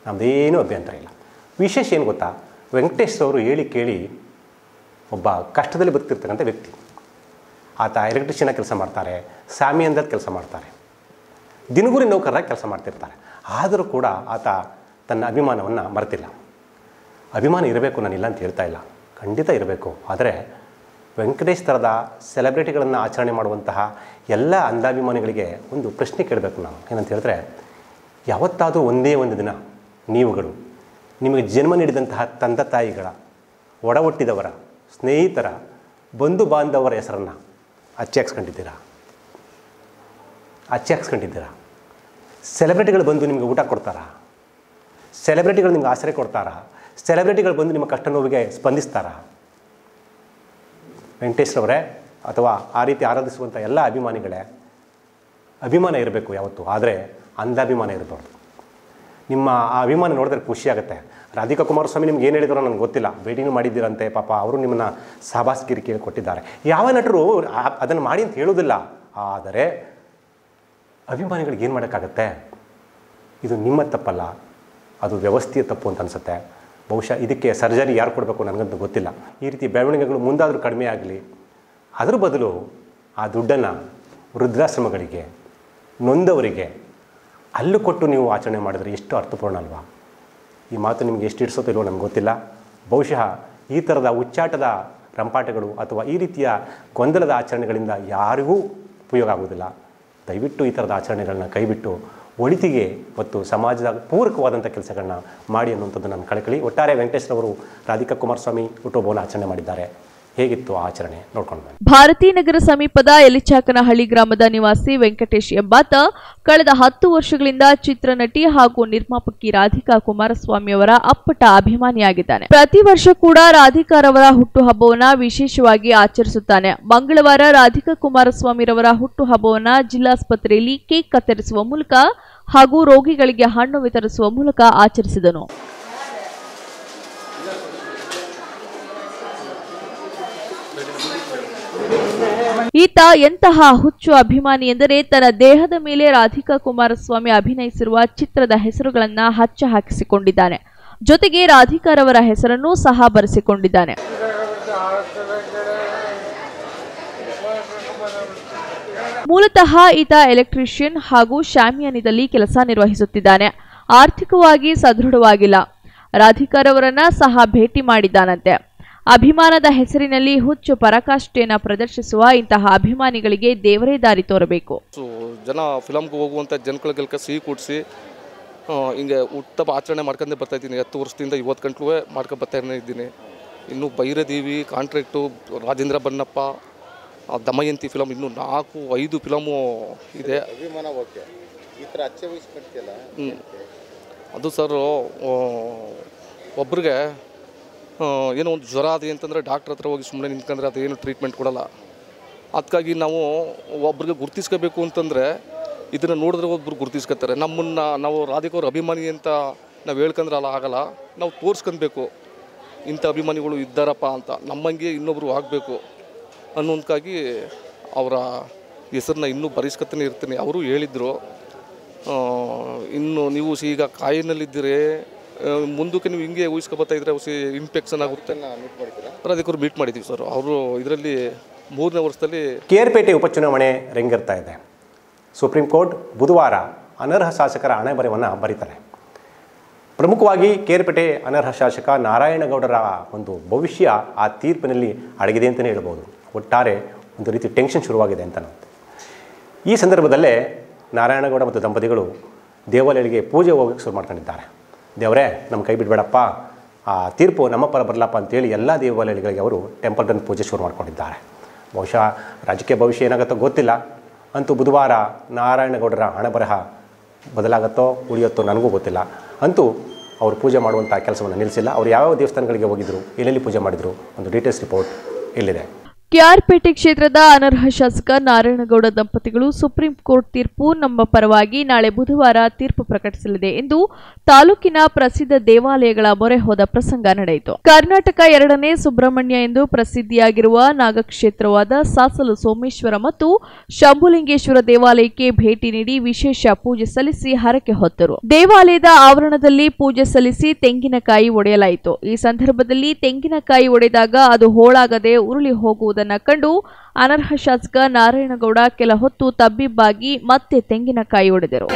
ನಮ್ಮದೇನೂ ಅಭ್ಯಂತರ ಇಲ್ಲ ವಿಶೇಷ ಏನು ಗೊತ್ತಾ ವೆಂಕಟೇಶ್ ಅವರು ಹೇಳಿ ಕೇಳಿ ಒಬ್ಬ ಕಷ್ಟದಲ್ಲಿ ಬದುಕಿರ್ತಕ್ಕಂಥ ವ್ಯಕ್ತಿ ಆತ ಎಲೆಕ್ಟ್ರಿಷಿಯನ್ ಕೆಲಸ ಮಾಡ್ತಾರೆ ಸ್ಯಾಮಿಯಂದಲ್ಲಿ ಕೆಲಸ ಮಾಡ್ತಾರೆ ದಿನಗೂಲಿ ನೌಕರರಾಗಿ ಕೆಲಸ ಮಾಡ್ತಿರ್ತಾರೆ ಆದರೂ ಕೂಡ ಆತ ತನ್ನ ಅಭಿಮಾನವನ್ನು ಮರೆತಿಲ್ಲ ಅಭಿಮಾನ ಇರಬೇಕು ನಾನಿಲ್ಲ ಅಂತ ಹೇಳ್ತಾ ಇಲ್ಲ ಖಂಡಿತ ಇರಬೇಕು ಆದರೆ ವೆಂಕಟೇಶ್ ಥರದ ಸೆಲೆಬ್ರಿಟಿಗಳನ್ನು ಆಚರಣೆ ಮಾಡುವಂತಹ ಎಲ್ಲ ಅಂಧಾಭಿಮಾನಿಗಳಿಗೆ ಒಂದು ಪ್ರಶ್ನೆ ಕೇಳಬೇಕು ನಾನು ಏನಂತ ಹೇಳಿದ್ರೆ ಯಾವತ್ತಾದರೂ ಒಂದೇ ಒಂದು ದಿನ ನೀವುಗಳು ನಿಮಗೆ ಜನ್ಮ ನೀಡಿದಂತಹ ತಂದೆ ತಾಯಿಗಳ ಒಡ ಹುಟ್ಟಿದವರ ಸ್ನೇಹಿತರ ಬಂಧು ಬಾಂಧವರ ಹೆಸರನ್ನು ಅಚ್ಚೆ ಹಾಕ್ಸ್ಕೊಂಡಿದ್ದೀರಾ ಅಚ್ಚೆ ಹಾಕ್ಸ್ಕೊಂಡಿದ್ದೀರಾ ಸೆಲೆಬ್ರಿಟಿಗಳು ಬಂದು ನಿಮಗೆ ಊಟ ಕೊಡ್ತಾರಾ ಸೆಲೆಬ್ರಿಟಿಗಳು ನಿಮ್ಗೆ ಆಶ್ರಯ ಕೊಡ್ತಾರಾ ಸೆಲೆಬ್ರಿಟಿಗಳು ಬಂದು ನಿಮ್ಮ ಕಷ್ಟ ನೋವಿಗೆ ಸ್ಪಂದಿಸ್ತಾರಾ ವೆಂಕಟೇಶ್ರವರೇ ಅಥವಾ ಆ ರೀತಿ ಆರಾಧಿಸುವಂಥ ಎಲ್ಲ ಅಭಿಮಾನಿಗಳೇ ಅಭಿಮಾನ ಇರಬೇಕು ಯಾವತ್ತು ಆದರೆ ಅಂಧಾಭಿಮಾನ ಇರಬಾರ್ದು ನಿಮ್ಮ ಆ ಅಭಿಮಾನ ನೋಡಿದ್ರೆ ಖುಷಿಯಾಗುತ್ತೆ ರಾಧಿಕಾ ಕುಮಾರಸ್ವಾಮಿ ನಿಮ್ಗೆ ಏನು ಹೇಳಿದಾರೋ ನನಗೆ ಗೊತ್ತಿಲ್ಲ ಭೇಟಿನೂ ಮಾಡಿದ್ದೀರಂತೆ ಪಾಪ ಅವರು ನಿಮ್ಮನ್ನು ಸಹಬಾಸ್ಗಿರಿ ಕೇಳಿ ಕೊಟ್ಟಿದ್ದಾರೆ ಯಾವ ನಟರು ಅದನ್ನು ಮಾಡಿ ಅಂತ ಹೇಳೋದಿಲ್ಲ ಆದರೆ ಅಭಿಮಾನಿಗಳಿಗೆ ಏನು ಮಾಡೋಕ್ಕಾಗತ್ತೆ ಇದು ನಿಮ್ಮ ತಪ್ಪಲ್ಲ ಅದು ವ್ಯವಸ್ಥೆಯ ತಪ್ಪು ಅಂತ ಅನಿಸುತ್ತೆ ಬಹುಶಃ ಇದಕ್ಕೆ ಸರ್ಜರಿ ಯಾರು ಕೊಡಬೇಕು ನನಗಂತೂ ಗೊತ್ತಿಲ್ಲ ಈ ರೀತಿ ಬೆಳವಣಿಗೆಗಳು ಮುಂದಾದರೂ ಕಡಿಮೆ ಆಗಲಿ ಅದರ ಬದಲು ಆ ದುಡ್ಡನ್ನು ವೃದ್ಧಾಶ್ರಮಗಳಿಗೆ ನೊಂದವರಿಗೆ ಅಲ್ಲೂ ಕೊಟ್ಟು ನೀವು ಆಚರಣೆ ಮಾಡಿದರೆ ಎಷ್ಟು ಅರ್ಥಪೂರ್ಣ ಅಲ್ವಾ ಈ ಮಾತು ನಿಮಗೆ ಎಷ್ಟು ಇಡಿಸೋತೋ ಇಲ್ವೋ ನನಗೆ ಗೊತ್ತಿಲ್ಲ ಬಹುಶಃ ಈ ಥರದ ಉಚ್ಚಾಟದ ರಂಪಾಟಗಳು ಅಥವಾ ಈ ರೀತಿಯ ಗೊಂದಲದ ಆಚರಣೆಗಳಿಂದ ಯಾರಿಗೂ ಉಪಯೋಗ ಆಗುವುದಿಲ್ಲ ದಯವಿಟ್ಟು ಈ ಥರದ ಆಚರಣೆಗಳನ್ನ ಕೈಬಿಟ್ಟು ಒಳಿತಿಗೆ ಮತ್ತು ಸಮಾಜದ ಪೂರಕವಾದಂಥ ಕೆಲಸಗಳನ್ನ ಮಾಡಿ ಅನ್ನುವಂಥದ್ದು ನನ್ನ ಕಳಕಳಿ ಒಟ್ಟಾರೆ ವೆಂಕಟೇಶ್ರವರು ರಾಧಿಕಾ ಕುಮಾರಸ್ವಾಮಿ ಹುಟ್ಟುಹಬ್ಬವನ್ನು ಆಚರಣೆ ಮಾಡಿದ್ದಾರೆ ಹೇಗಿತ್ತು ಆ ಆಚರಣೆ ನೋಡ್ಕೊಂಡು ಬನ್ನಿ ಭಾರತೀನಗರ ಸಮೀಪದ ಎಲಿಚಾಕನಹಳ್ಳಿ ಗ್ರಾಮದ ನಿವಾಸಿ ವೆಂಕಟೇಶ್ ಎಂಬಾತ ಕಳೆದ ಹತ್ತು ವರ್ಷಗಳಿಂದ ಚಿತ್ರನಟಿ ಹಾಗೂ ನಿರ್ಮಾಪಕಿ ರಾಧಿಕಾ ಕುಮಾರಸ್ವಾಮಿ ಅವರ ಅಪ್ಪಟ ಅಭಿಮಾನಿಯಾಗಿದ್ದಾನೆ ಪ್ರತಿ ವರ್ಷ ಕೂಡ ರಾಧಿಕಾರವರ ಹುಟ್ಟುಹಬ್ಬವನ್ನ ವಿಶೇಷವಾಗಿ ಆಚರಿಸುತ್ತಾನೆ ಮಂಗಳವಾರ ರಾಧಿಕಾ ಕುಮಾರಸ್ವಾಮಿರವರ ಹುಟ್ಟುಹಬ್ಬವನ್ನ ಜಿಲ್ಲಾಸ್ಪತ್ರೆಯಲ್ಲಿ ಕೇಕ್ ಕತ್ತರಿಸುವ ಮೂಲಕ ಹಾಗೂ ರೋಗಿಗಳಿಗೆ ಹಣ್ಣು ವಿತರಿಸುವ ಮೂಲಕ ಆಚರಿಸಿದನು ಈತ ಎಂತಹ ಹುಚ್ಚು ಅಭಿಮಾನಿ ಎಂದರೆ ತನ್ನ ದೇಹದ ಮೇಲೆ ರಾಧಿಕಾ ಕುಮಾರಸ್ವಾಮಿ ಅಭಿನಯಿಸಿರುವ ಚಿತ್ರದ ಹೆಸರುಗಳನ್ನ ಹಚ್ಚ ಹಾಕಿಸಿಕೊಂಡಿದ್ದಾನೆ ಜೊತೆಗೆ ರಾಧಿಕಾರವರ ಹೆಸರನ್ನೂ ಸಹ ಬರೆಸಿಕೊಂಡಿದ್ದಾನೆ ಮೂಲತಃ ಈತ ಎಲೆಕ್ಟ್ರಿಷಿಯನ್ ಹಾಗೂ ಶಾಮಿಯಾನಿದಲ್ಲಿ ಕೆಲಸ ನಿರ್ವಹಿಸುತ್ತಿದ್ದಾನೆ ಆರ್ಥಿಕವಾಗಿ ಸದೃಢವಾಗಿಲ್ಲ ರಾಧಿಕಾರವರನ್ನ ಸಹ ಭೇಟಿ ಮಾಡಿದ್ದಾನಂತೆ ಅಭಿಮಾನದ ಹೆಸರಿನಲ್ಲಿ ಹುಚ್ಚು ಪರಾಕಾಷ್ಠೆಯನ್ನ ಪ್ರದರ್ಶಿಸುವ ಇಂತಹ ಅಭಿಮಾನಿಗಳಿಗೆ ದೇವರೇ ದಾರಿ ತೋರಬೇಕು ಸೊ ಜನ ಫಿಲಮ್ಗೆ ಹೋಗುವಂಥ ಜನಗಳಿಗೆಲ್ಲ ಸಿಹಿ ಕೂಡಿಸಿ ಹಿಂಗೆ ಹುಟ್ಟಬ್ಬ ಆಚರಣೆ ಮಾಡ್ಕೊಂಡೇ ಬರ್ತಾ ಇದ್ದೀನಿ ಹತ್ತು ವರ್ಷದಿಂದ ಇವತ್ತು ಗಂಟ್ಲು ಮಾಡ್ಕೊಂಡು ಬರ್ತಾನೆ ಇದ್ದೀನಿ ಇನ್ನು ಭೈರದೇವಿ ಕಾಂಟ್ರಾಕ್ಟು ರಾಜೇಂದ್ರ ಬನ್ನಪ್ಪ ಆ, ದಮಯಂತಿ ಫಿಲಮ್ ಇನ್ನು ನಾಲ್ಕು ಐದು ಫಿಲಮು ಇದೆ ಅಭಿಮಾನ ಓಕೆ ಈ ಥರ ಅಚ್ಚೆ ವಹಿಸ್ಕೊಡ್ತಿಯಲ್ಲ ಹ್ಮ್. ಅದು ಸರ್ ಒಬ್ರಿಗೆ ಆ, ಏನೋ ಒಂದು ಜ್ವರ ಅದೇ ಅಂತಂದರೆ ಡಾಕ್ಟ್ರ್ ಹತ್ರ ಹೋಗಿ ಸುಮ್ಮನೆ ನಿಂತ್ಕೊಂಡ್ರೆ ಅದು ಏನು ಟ್ರೀಟ್ಮೆಂಟ್ ಕೊಡಲ್ಲ ಅದಕ್ಕಾಗಿ ನಾವು ಒಬ್ರಿಗೆ ಗುರ್ತಿಸ್ಕೋಬೇಕು ಅಂತಂದರೆ ಇದನ್ನು ನೋಡಿದ್ರೆ ಒಬ್ರು ಗುರ್ತಿಸ್ಕೊತಾರೆ ನಮ್ಮನ್ನು ನಾವು ರಾಧಿಕವ್ರ ಅಭಿಮಾನಿ ಅಂತ ನಾವು ಹೇಳ್ಕೊಂಡ್ರಲ್ಲ ಆಗಲ್ಲ ನಾವು ತೋರಿಸ್ಕೊಬೇಕು ಇಂಥ ಅಭಿಮಾನಿಗಳು ಇದ್ದಾರಪ್ಪ ಅಂತ ನಮ್ಮಂಗೆ ಇನ್ನೊಬ್ರು ಆಗಬೇಕು ಅನ್ನೋದಕ್ಕಾಗಿ ಅವರ ಹೆಸರನ್ನ ಇನ್ನೂ ಬರೆಸ್ಕೊತಾನೆ ಇರ್ತೀನಿ ಅವರು ಹೇಳಿದರು ಆ, ಇನ್ನು ನೀವು ಸಿ- ಈಗ ಕಾಯಿನಲ್ಲಿದ್ದೀರಿ ಆ, ಮುಂದಕ್ಕೆ ನೀವು ಹಿಂಗೆ ಊಹಿಸ್ಕೊಬತ್ತಾ ಇದ್ರೆ ಸಿ ಇನ್ಫೆಕ್ಷನ್ ಆಗುತ್ತೆ ಅದಕ್ಕೆ ಮೀಟ್ ಮಾಡಿದ್ದೀವಿ ಸರ್ ಅವರು ಇದರಲ್ಲಿ ಮೂರನೇ ವರ್ಷದಲ್ಲಿ ಕೇರ್ಪೇಟೆ ಉಪಚುನಾವಣೆ ರಂಗೇರ್ತಾ ಇದೆ ಸುಪ್ರೀಂ ಕೋರ್ಟ್ ಬುಧವಾರ ಅನರ್ಹ ಶಾಸಕರ ಹಣೆ ಬರೆಯನ್ನು ಬರೀತಾರೆ ಪ್ರಮುಖವಾಗಿ ಕೇರ್ಪೇಟೆ ಅನರ್ಹ ಶಾಸಕ ನಾರಾಯಣಗೌಡರ ಒಂದು ಭವಿಷ್ಯ ಆ ತೀರ್ಪಿನಲ್ಲಿ ಅಡಗಿದೆ ಅಂತಲೇ ಹೇಳ್ಬೋದು ಒಟ್ಟಾರೆ ಒಂದು ರೀತಿ ಟೆನ್ಷನ್ ಶುರುವಾಗಿದೆ ಅಂತ ಈ ಸಂದರ್ಭದಲ್ಲೇ ನಾರಾಯಣಗೌಡ ಮತ್ತು ದಂಪತಿಗಳು ದೇವಾಲಯಗಳಿಗೆ ಪೂಜೆ ಹೋಗೋಕ್ಕೆ ಶುರು ಮಾಡ್ಕೊಂಡಿದ್ದಾರೆ ದೇವರೇ ನಮ್ಮ ಕೈ ಬಿಡಬೇಡಪ್ಪ ಆ ತೀರ್ಪು ನಮ್ಮ ಪರ ಬರಲಪ್ಪ ಅಂತೇಳಿ ಎಲ್ಲ ದೇವಾಲಯಗಳಿಗೆ ಅವರು ಟೆಂಪಲ್ ರನ್ ಪೂಜೆ ಶುರು ಮಾಡ್ಕೊಂಡಿದ್ದಾರೆ ಬಹುಶಃ ರಾಜಕೀಯ ಭವಿಷ್ಯ ಏನಾಗುತ್ತೋ ಗೊತ್ತಿಲ್ಲ ಅಂತೂ ಬುಧವಾರ ನಾರಾಯಣಗೌಡರ ಹಣ ಬರಹ ಬದಲಾಗುತ್ತೋ ಉಳಿಯುತ್ತೋ ನನಗೂ ಗೊತ್ತಿಲ್ಲ ಅಂತೂ ಅವರು ಪೂಜೆ ಮಾಡುವಂಥ ಕೆಲಸವನ್ನು ನಿಲ್ಲಿಸಿಲ್ಲ ಅವರು ಯಾವ್ಯಾವ ದೇವಸ್ಥಾನಗಳಿಗೆ ಹೋಗಿದ್ರು ಎಲ್ಲೆಲ್ಲಿ ಪೂಜೆ ಮಾಡಿದರು ಒಂದು ಡೀಟೇಲ್ಸ್ ರಿಪೋರ್ಟ್ ಇಲ್ಲಿದೆ ಕೆಆರ್ಪೇಟೆ ಕ್ಷೇತ್ರದ ಅನರ್ಹ ಶಾಸಕ ನಾರಾಯಣಗೌಡ ದಂಪತಿಗಳು ಸುಪ್ರೀಂ ಕೋರ್ಟ್ ತೀರ್ಪು ನಮ್ಮ ಪರವಾಗಿ ನಾಳೆ ಬುಧವಾರ ತೀರ್ಪು ಪ್ರಕಟಿಸಲಿದೆ ಎಂದು ತಾಲೂಕಿನ ಪ್ರಸಿದ್ಧ ದೇವಾಲಯಗಳ ಮೊರೆ ಹೋದ ಪ್ರಸಂಗ ನಡೆಯಿತು ಕರ್ನಾಟಕ ಎರಡನೇ ಸುಬ್ರಹ್ಮಣ್ಯ ಎಂದು ಪ್ರಸಿದ್ಧಿಯಾಗಿರುವ ನಾಗಕ್ಷೇತ್ರವಾದ ಸಾಸಲು ಸೋಮೇಶ್ವರ ಮತ್ತು ಶಂಭುಲಿಂಗೇಶ್ವರ ದೇವಾಲಯಕ್ಕೆ ಭೇಟಿ ನೀಡಿ ವಿಶೇಷ ಪೂಜೆ ಸಲ್ಲಿಸಿ ಹರಕೆ ಹೊತ್ತರು ದೇವಾಲಯದ ಆವರಣದಲ್ಲಿ ಪೂಜೆ ಸಲ್ಲಿಸಿ ತೆಂಗಿನಕಾಯಿ ಒಡೆಯಲಾಯಿತು ಈ ಸಂದರ್ಭದಲ್ಲಿ ತೆಂಗಿನಕಾಯಿ ಒಡೆದಾಗ ಅದು ಹೋಳಾಗದೆ ಉರುಳಿ ಹೋಗುವುದನ್ನು ಕಂಡು ಅನರ್ಹ ಶಾಸಕ ನಾರಾಯಣಗೌಡ ಕೆಲ ಹೊತ್ತು ತಬ್ಬಿಬ್ಬಾಗಿ ಮತ್ತೆ ತೆಂಗಿನಕಾಯಿ ಒಡೆದರು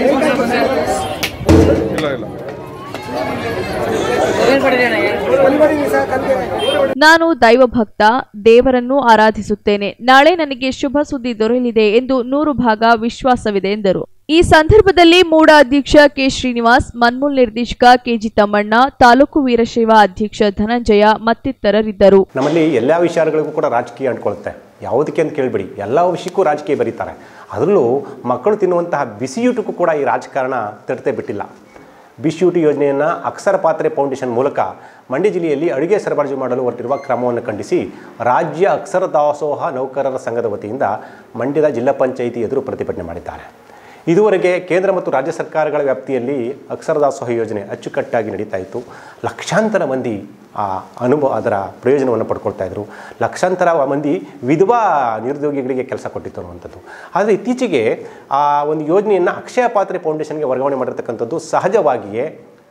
ನಾನು ದೈವಭಕ್ತ ದೇವರನ್ನು ಆರಾಧಿಸುತ್ತೇನೆ ನಾಳೆ ನನಗೆ ಶುಭ ಸುದ್ದಿ ದೊರೆಯಲಿದೆ ಎಂದು ನೂರು ಭಾಗ ವಿಶ್ವಾಸವಿದೆ ಎಂದರು ಈ ಸಂದರ್ಭದಲ್ಲಿ ಮೂಡ ಅಧ್ಯಕ್ಷ ಕೆ ಶ್ರೀನಿವಾಸ್ ಮನ್ಮೂಲ್ ನಿರ್ದೇಶಕ ಕೆಜಿ ತಮ್ಮಣ್ಣ ತಾಲೂಕು ವೀರಶೈವ ಅಧ್ಯಕ್ಷ ಧನಂಜಯ ಮತ್ತಿತರರಿದ್ದರು ನಮ್ಮಲ್ಲಿ ಎಲ್ಲ ವಿಚಾರಗಳಿಗೂ ಕೂಡ ರಾಜಕೀಯ ಅಂಟ್ಕೊಳ್ಳುತ್ತೆ ಯಾವುದಕ್ಕೆ ಅಂತ ಕೇಳಿಬಿಡಿ ಎಲ್ಲ ವಿಷಯಕ್ಕೂ ರಾಜಕೀಯ ಬರೀತಾರೆ ಅದರಲ್ಲೂ ಮಕ್ಕಳು ತಿನ್ನುವಂತಹ ಬಿಸಿಯೂಟಕ್ಕೂ ಕೂಡ ಈ ರಾಜಕಾರಣ ತಡತೆ ಬಿಟ್ಟಿಲ್ಲ ಬಿಸಿಯೂಟ ಯೋಜನೆಯನ್ನು ಅಕ್ಷರ ಪಾತ್ರೆ ಫೌಂಡೇಶನ್ ಮೂಲಕ ಮಂಡ್ಯ ಜಿಲ್ಲೆಯಲ್ಲಿ ಅಡುಗೆ ಸರಬರಾಜು ಮಾಡಲು ಹೊರಟಿರುವ ಕ್ರಮವನ್ನು ಖಂಡಿಸಿ ರಾಜ್ಯ ಅಕ್ಷರ ದಾಸೋಹ ನೌಕರರ ಸಂಘದ ವತಿಯಿಂದ ಮಂಡ್ಯದ ಜಿಲ್ಲಾ ಪಂಚಾಯಿತಿ ಎದುರು ಪ್ರತಿಭಟನೆ ಮಾಡಿದ್ದಾರೆ ಇದುವರೆಗೆ ಕೇಂದ್ರ ಮತ್ತು ರಾಜ್ಯ ಸರ್ಕಾರಗಳ ವ್ಯಾಪ್ತಿಯಲ್ಲಿ ಅಕ್ಷರ ದಾಸೋಹ ಯೋಜನೆ ಅಚ್ಚುಕಟ್ಟಾಗಿ ನಡೀತಾ ಇತ್ತು ಲಕ್ಷಾಂತರ ಮಂದಿ ಆ ಅನುಭವ ಅದರ ಪ್ರಯೋಜನವನ್ನು ಪಡ್ಕೊಳ್ತಾ ಇದ್ರು ಲಕ್ಷಾಂತರ ಮಂದಿ ವಿಧವಾ ನಿರುದ್ಯೋಗಿಗಳಿಗೆ ಕೆಲಸ ಕೊಟ್ಟಿತ್ತು ಅನ್ನುವಂಥದ್ದು ಆದರೆ ಇತ್ತೀಚೆಗೆ ಆ ಒಂದು ಯೋಜನೆಯನ್ನು ಅಕ್ಷಯ ಪಾತ್ರೆ ಫೌಂಡೇಶನ್ಗೆ ವರ್ಗಾವಣೆ ಮಾಡಿರ್ತಕ್ಕಂಥದ್ದು ಸಹಜವಾಗಿಯೇ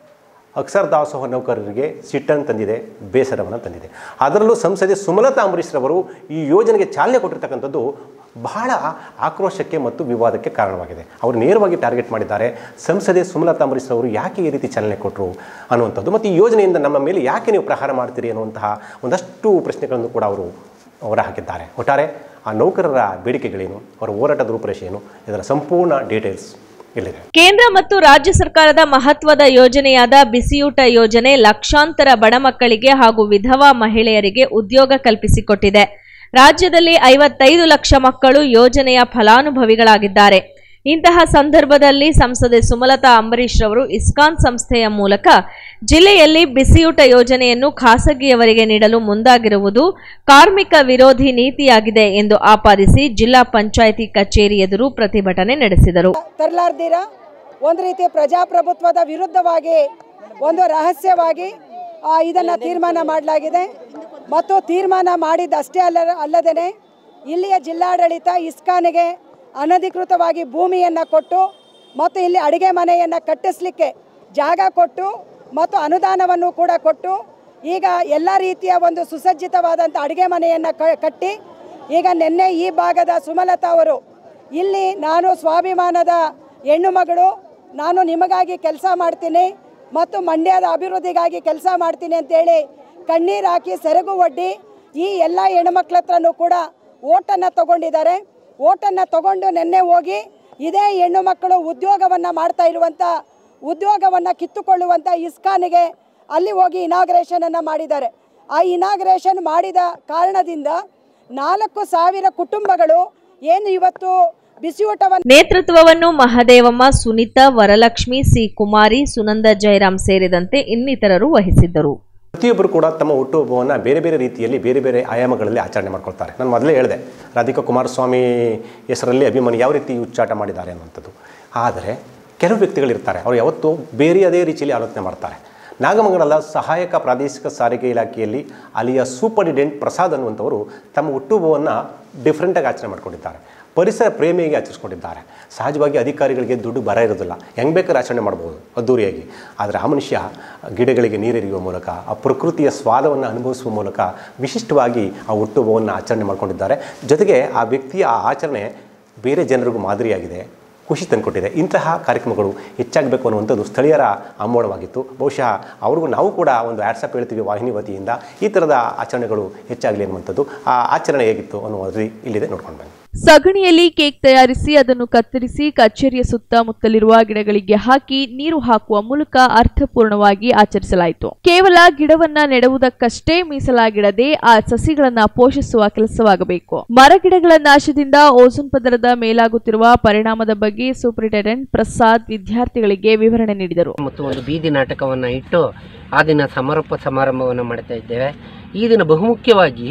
ಅಕ್ಷರ ದಾಸೋಹ ನೌಕರರಿಗೆ ಸಿಟ್ಟನ್ನು ತಂದಿದೆ ಬೇಸರವನ್ನು ತಂದಿದೆ ಅದರಲ್ಲೂ ಸಂಸದೆ ಸುಮಲತಾ ಅಂಬರೀಶ್ರವರು ಈ ಯೋಜನೆಗೆ ಚಾಲನೆ ಕೊಟ್ಟಿರ್ತಕ್ಕಂಥದ್ದು ಬಹಳ ಆಕ್ರೋಶಕ್ಕೆ ಮತ್ತು ವಿವಾದಕ್ಕೆ ಕಾರಣವಾಗಿದೆ ಅವರು ನೇರವಾಗಿ ಟಾರ್ಗೆಟ್ ಮಾಡಿದ್ದಾರೆ ಸಂಸದೆ ಸುಮಲತಾ ಅಂಬರೀಶ್ರವರು ಯಾಕೆ ಈ ರೀತಿ ಚಾಲನೆ ಕೊಟ್ಟರು ಅನ್ನುವಂಥದ್ದು ಮತ್ತು ಈ ಯೋಜನೆಯಿಂದ ನಮ್ಮ ಮೇಲೆ ಯಾಕೆ ನೀವು ಪ್ರಹಾರ ಮಾಡ್ತೀರಿ ಅನ್ನುವಂತಹ ಒಂದಷ್ಟು ಪ್ರಶ್ನೆಗಳನ್ನು ಕೂಡ ಅವರು ಹೊರ ಹಾಕಿದ್ದಾರೆ ಒಟ್ಟಾರೆ ಆ ನೌಕರರ ಬೇಡಿಕೆಗಳೇನು ಅವರ ಹೋರಾಟದ ರೂಪರೇಷೆ ಏನು ಇದರ ಸಂಪೂರ್ಣ ಡೀಟೇಲ್ಸ್ ಇಲ್ಲಿದೆ ಕೇಂದ್ರ ಮತ್ತು ರಾಜ್ಯ ಸರ್ಕಾರದ ಮಹತ್ವದ ಯೋಜನೆಯಾದ ಬಿಸಿಯೂಟ ಯೋಜನೆ ಲಕ್ಷಾಂತರ ಬಡ ಮಕ್ಕಳಿಗೆ ಹಾಗೂ ವಿಧವಾ ಮಹಿಳೆಯರಿಗೆ ಉದ್ಯೋಗ ಕಲ್ಪಿಸಿಕೊಟ್ಟಿದೆ ರಾಜ್ಯದಲ್ಲಿ ಐವತ್ತೈದು ಲಕ್ಷ ಮಕ್ಕಳು ಯೋಜನೆಯ ಫಲಾನುಭವಿಗಳಾಗಿದ್ದಾರೆ ಇಂತಹ ಸಂದರ್ಭದಲ್ಲಿ ಸಂಸದೆ ಸುಮಲತಾ ಅಂಬರೀಶ್ ರವರು ಇಸ್ಕಾನ್ ಸಂಸ್ಥೆಯ ಮೂಲಕ ಜಿಲ್ಲೆಯಲ್ಲಿ ಬಿಸಿಯೂಟ ಯೋಜನೆಯನ್ನು ಖಾಸಗಿಯವರಿಗೆ ನೀಡಲು ಮುಂದಾಗಿರುವುದು ಕಾರ್ಮಿಕ ವಿರೋಧಿ ನೀತಿಯಾಗಿದೆ ಎಂದು ಆಪಾದಿಸಿ ಜಿಲ್ಲಾ ಪಂಚಾಯಿತಿ ಕಚೇರಿ ಎದುರು ಪ್ರತಿಭಟನೆ ನಡೆಸಿದರು ತರಲಾರ್ದಿರ ಒಂದು ರೀತಿ ಪ್ರಜಾಪ್ರಭುತ್ವದ ವಿರುದ್ಧವಾಗಿ ಒಂದು ರಹಸ್ಯವಾಗಿ ಆ, ಇದನ್ನ ತೀರ್ಮಾನ ಮಾಡಲಾಗಿದೆ ಮತ್ತು ತೀರ್ಮಾನ ಮಾಡಿದ್ದಷ್ಟೇ ಅಲ್ಲ ಅಲ್ಲದೇ ಇಲ್ಲಿಯ ಜಿಲ್ಲಾಡಳಿತ ಇಸ್ಕಾನಿಗೆ ಅನಧಿಕೃತವಾಗಿ ಭೂಮಿಯನ್ನು ಕೊಟ್ಟು ಮತ್ತು ಇಲ್ಲಿ ಅಡುಗೆ ಮನೆಯನ್ನು ಕಟ್ಟಿಸ್ಲಿಕ್ಕೆ ಜಾಗ ಕೊಟ್ಟು ಮತ್ತು ಅನುದಾನವನ್ನು ಕೂಡ ಕೊಟ್ಟು ಈಗ ಎಲ್ಲ ರೀತಿಯ ಒಂದು ಸುಸಜ್ಜಿತವಾದಂಥ ಅಡುಗೆ ಮನೆಯನ್ನು ಕ ಕಟ್ಟಿ ಈಗ ನಿನ್ನೆ ಈ ಭಾಗದ ಸುಮಲತಾ ಅವರು ಇಲ್ಲಿ ನಾನು ಸ್ವಾಭಿಮಾನದ ಹೆಣ್ಣು ಮಗಳು ನಾನು ನಿಮಗಾಗಿ ಕೆಲಸ ಮಾಡ್ತೀನಿ ಮತ್ತು ಮಂಡ್ಯದ ಅಭಿವೃದ್ಧಿಗಾಗಿ ಕೆಲಸ ಮಾಡ್ತೀನಿ ಅಂತೇಳಿ ಕಣ್ಣೀರು ಹಾಕಿ ಸೆರಗು ಒಡ್ಡಿ ಈ ಎಲ್ಲ ಹೆಣ್ಮಕ್ಳ ಹತ್ರನೂ ಕೂಡ ಓಟನ್ನು ತಗೊಂಡಿದ್ದಾರೆ ಓಟನ್ನು ತಗೊಂಡು ನಿನ್ನೆ ಹೋಗಿ ಇದೇ ಹೆಣ್ಣು ಮಕ್ಕಳು ಉದ್ಯೋಗವನ್ನು ಮಾಡ್ತಾ ಇರುವಂಥ ಉದ್ಯೋಗವನ್ನು ಕಿತ್ತುಕೊಳ್ಳುವಂಥ ಇಸ್ಕಾನಿಗೆ ಅಲ್ಲಿ ಹೋಗಿ ಇನಾಗ್ರೇಷನನ್ನು ಮಾಡಿದ್ದಾರೆ ಆ ಇನಾಗ್ರೇಷನ್ ಮಾಡಿದ ಕಾರಣದಿಂದ ನಾಲ್ಕು ಸಾವಿರ ಕುಟುಂಬಗಳು ಏನು ಇವತ್ತು ಬಿಸಿಯೂಟವನ್ನು ನೇತೃತ್ವವನ್ನು ಮಹದೇವಮ್ಮ ಸುನೀತಾ ವರಲಕ್ಷ್ಮಿ ಸಿ ಕುಮಾರಿ ಸುನಂದ ಜಯರಾಮ್ ಸೇರಿದಂತೆ ಇನ್ನಿತರರು ವಹಿಸಿದ್ದರು ಪ್ರತಿಯೊಬ್ಬರು ಕೂಡ ತಮ್ಮ ಹುಟ್ಟುಹಬ್ಬವನ್ನು ಬೇರೆ ಬೇರೆ ರೀತಿಯಲ್ಲಿ ಬೇರೆ ಬೇರೆ ಆಯಾಮಗಳಲ್ಲಿ ಆಚರಣೆ ಮಾಡ್ಕೊಳ್ತಾರೆ ನಾನು ಮೊದಲೇ ಹೇಳಿದೆ ರಾಧಿಕಾ ಕುಮಾರಸ್ವಾಮಿ ಹೆಸರಲ್ಲಿ ಅಭಿಮಾನಿ ಯಾವ ರೀತಿ ಉಚ್ಚಾಟ ಮಾಡಿದ್ದಾರೆ ಅನ್ನುವಂಥದ್ದು ಆದರೆ ಕೆಲವು ವ್ಯಕ್ತಿಗಳಿರ್ತಾರೆ ಅವರು ಯಾವತ್ತೂ ಬೇರೆ ಅದೇ ರೀತಿಯಲ್ಲಿ ಆಲೋಚನೆ ಮಾಡ್ತಾರೆ ನಾಗಮಂಗಲದ ಸಹಾಯಕ ಪ್ರಾದೇಶಿಕ ಸಾರಿಗೆ ಇಲಾಖೆಯಲ್ಲಿ ಅಲ್ಲಿಯ ಸೂಪರ್ಡಿಡೆಂಟ್ ಪ್ರಸಾದ್ ಅನ್ನುವಂಥವರು ತಮ್ಮ ಹುಟ್ಟುಹಬ್ಬವನ್ನು ಡಿಫ್ರೆಂಟಾಗಿ ಆಚರಣೆ ಮಾಡ್ಕೊಂಡಿದ್ದಾರೆ ಪರಿಸರ ಪ್ರೇಮಿಯಾಗಿ ಆಚರಿಸ್ಕೊಂಡಿದ್ದಾರೆ ಸಹಜವಾಗಿ ಅಧಿಕಾರಿಗಳಿಗೆ ದುಡ್ಡು ಬರ ಇರೋದಿಲ್ಲ ಹೆಂಗೆ ಬೇಕಾದ್ರೆ ಆಚರಣೆ ಮಾಡ್ಬೋದು ಅದ್ದೂರಿಯಾಗಿ ಆದರೆ ಆ ಮನುಷ್ಯ ಗಿಡಗಳಿಗೆ ನೀರೆರಿಯುವ ಮೂಲಕ ಆ ಪ್ರಕೃತಿಯ ಸ್ವಾದವನ್ನು ಅನುಭವಿಸುವ ಮೂಲಕ ವಿಶಿಷ್ಟವಾಗಿ ಆ ಹುಟ್ಟುಹಬ್ಬವನ್ನು ಆಚರಣೆ ಮಾಡ್ಕೊಂಡಿದ್ದಾರೆ ಜೊತೆಗೆ ಆ ವ್ಯಕ್ತಿಯ ಆ ಆಚರಣೆ ಬೇರೆ ಜನರಿಗೂ ಮಾದರಿಯಾಗಿದೆ ಖುಷಿ ತಂದುಕೊಟ್ಟಿದೆ ಇಂತಹ ಕಾರ್ಯಕ್ರಮಗಳು ಹೆಚ್ಚಾಗಬೇಕು ಅನ್ನುವಂಥದ್ದು ಸ್ಥಳೀಯರ ಆಮೋಣವಾಗಿತ್ತು ಬಹುಶಃ ಅವ್ರಿಗೂ ನಾವು ಕೂಡ ಒಂದು ಆಟ್ಸಪ್ ಹೇಳ್ತೀವಿ ವಾಹಿನಿ ವತಿಯಿಂದ ಈ ಥರದ ಆಚರಣೆಗಳು ಹೆಚ್ಚಾಗಲಿ ಅನ್ನುವಂಥದ್ದು ಆ ಆಚರಣೆ ಹೇಗಿತ್ತು ಅನ್ನುವುದು ಇಲ್ಲಿದೆ ನೋಡ್ಕೊಂಡು ಬನ್ನಿ ಸಗಣಿಯಲ್ಲಿ ಕೇಕ್ ತಯಾರಿಸಿ ಅದನ್ನು ಕತ್ತರಿಸಿ ಕಚೇರಿಯ ಸುತ್ತಮುತ್ತಲಿರುವ ಗಿಡಗಳಿಗೆ ಹಾಕಿ ನೀರು ಹಾಕುವ ಮೂಲಕ ಅರ್ಥಪೂರ್ಣವಾಗಿ ಆಚರಿಸಲಾಯಿತು ಕೇವಲ ಗಿಡವನ್ನ ನೆಡುವುದಕ್ಕಷ್ಟೇ ಮೀಸಲಾಗಿಡದೆ ಆ ಸಸಿಗಳನ್ನ ಪೋಷಿಸುವ ಕೆಲಸವಾಗಬೇಕು ಮರಗಿಡಗಳ ನಾಶದಿಂದ ಓಝೋನ್ ಪದರದ ಮೇಲಾಗುತ್ತಿರುವ ಪರಿಣಾಮದ ಬಗ್ಗೆ ಸೂಪರಿಂಟೆಂಡೆಂಟ್ ಪ್ರಸಾದ್ ವಿದ್ಯಾರ್ಥಿಗಳಿಗೆ ವಿವರಣೆ ನೀಡಿದರು ಮತ್ತು ಒಂದು ಬೀದಿ ನಾಟಕವನ್ನು ಇಟ್ಟು ಆ ದಿನ ಸಮಾರೋಪ ಸಮಾರಂಭವನ್ನು ಮಾಡ್ತಾ ಇದ್ದೇವೆ ಈ ದಿನ ಬಹುಮುಖ್ಯವಾಗಿ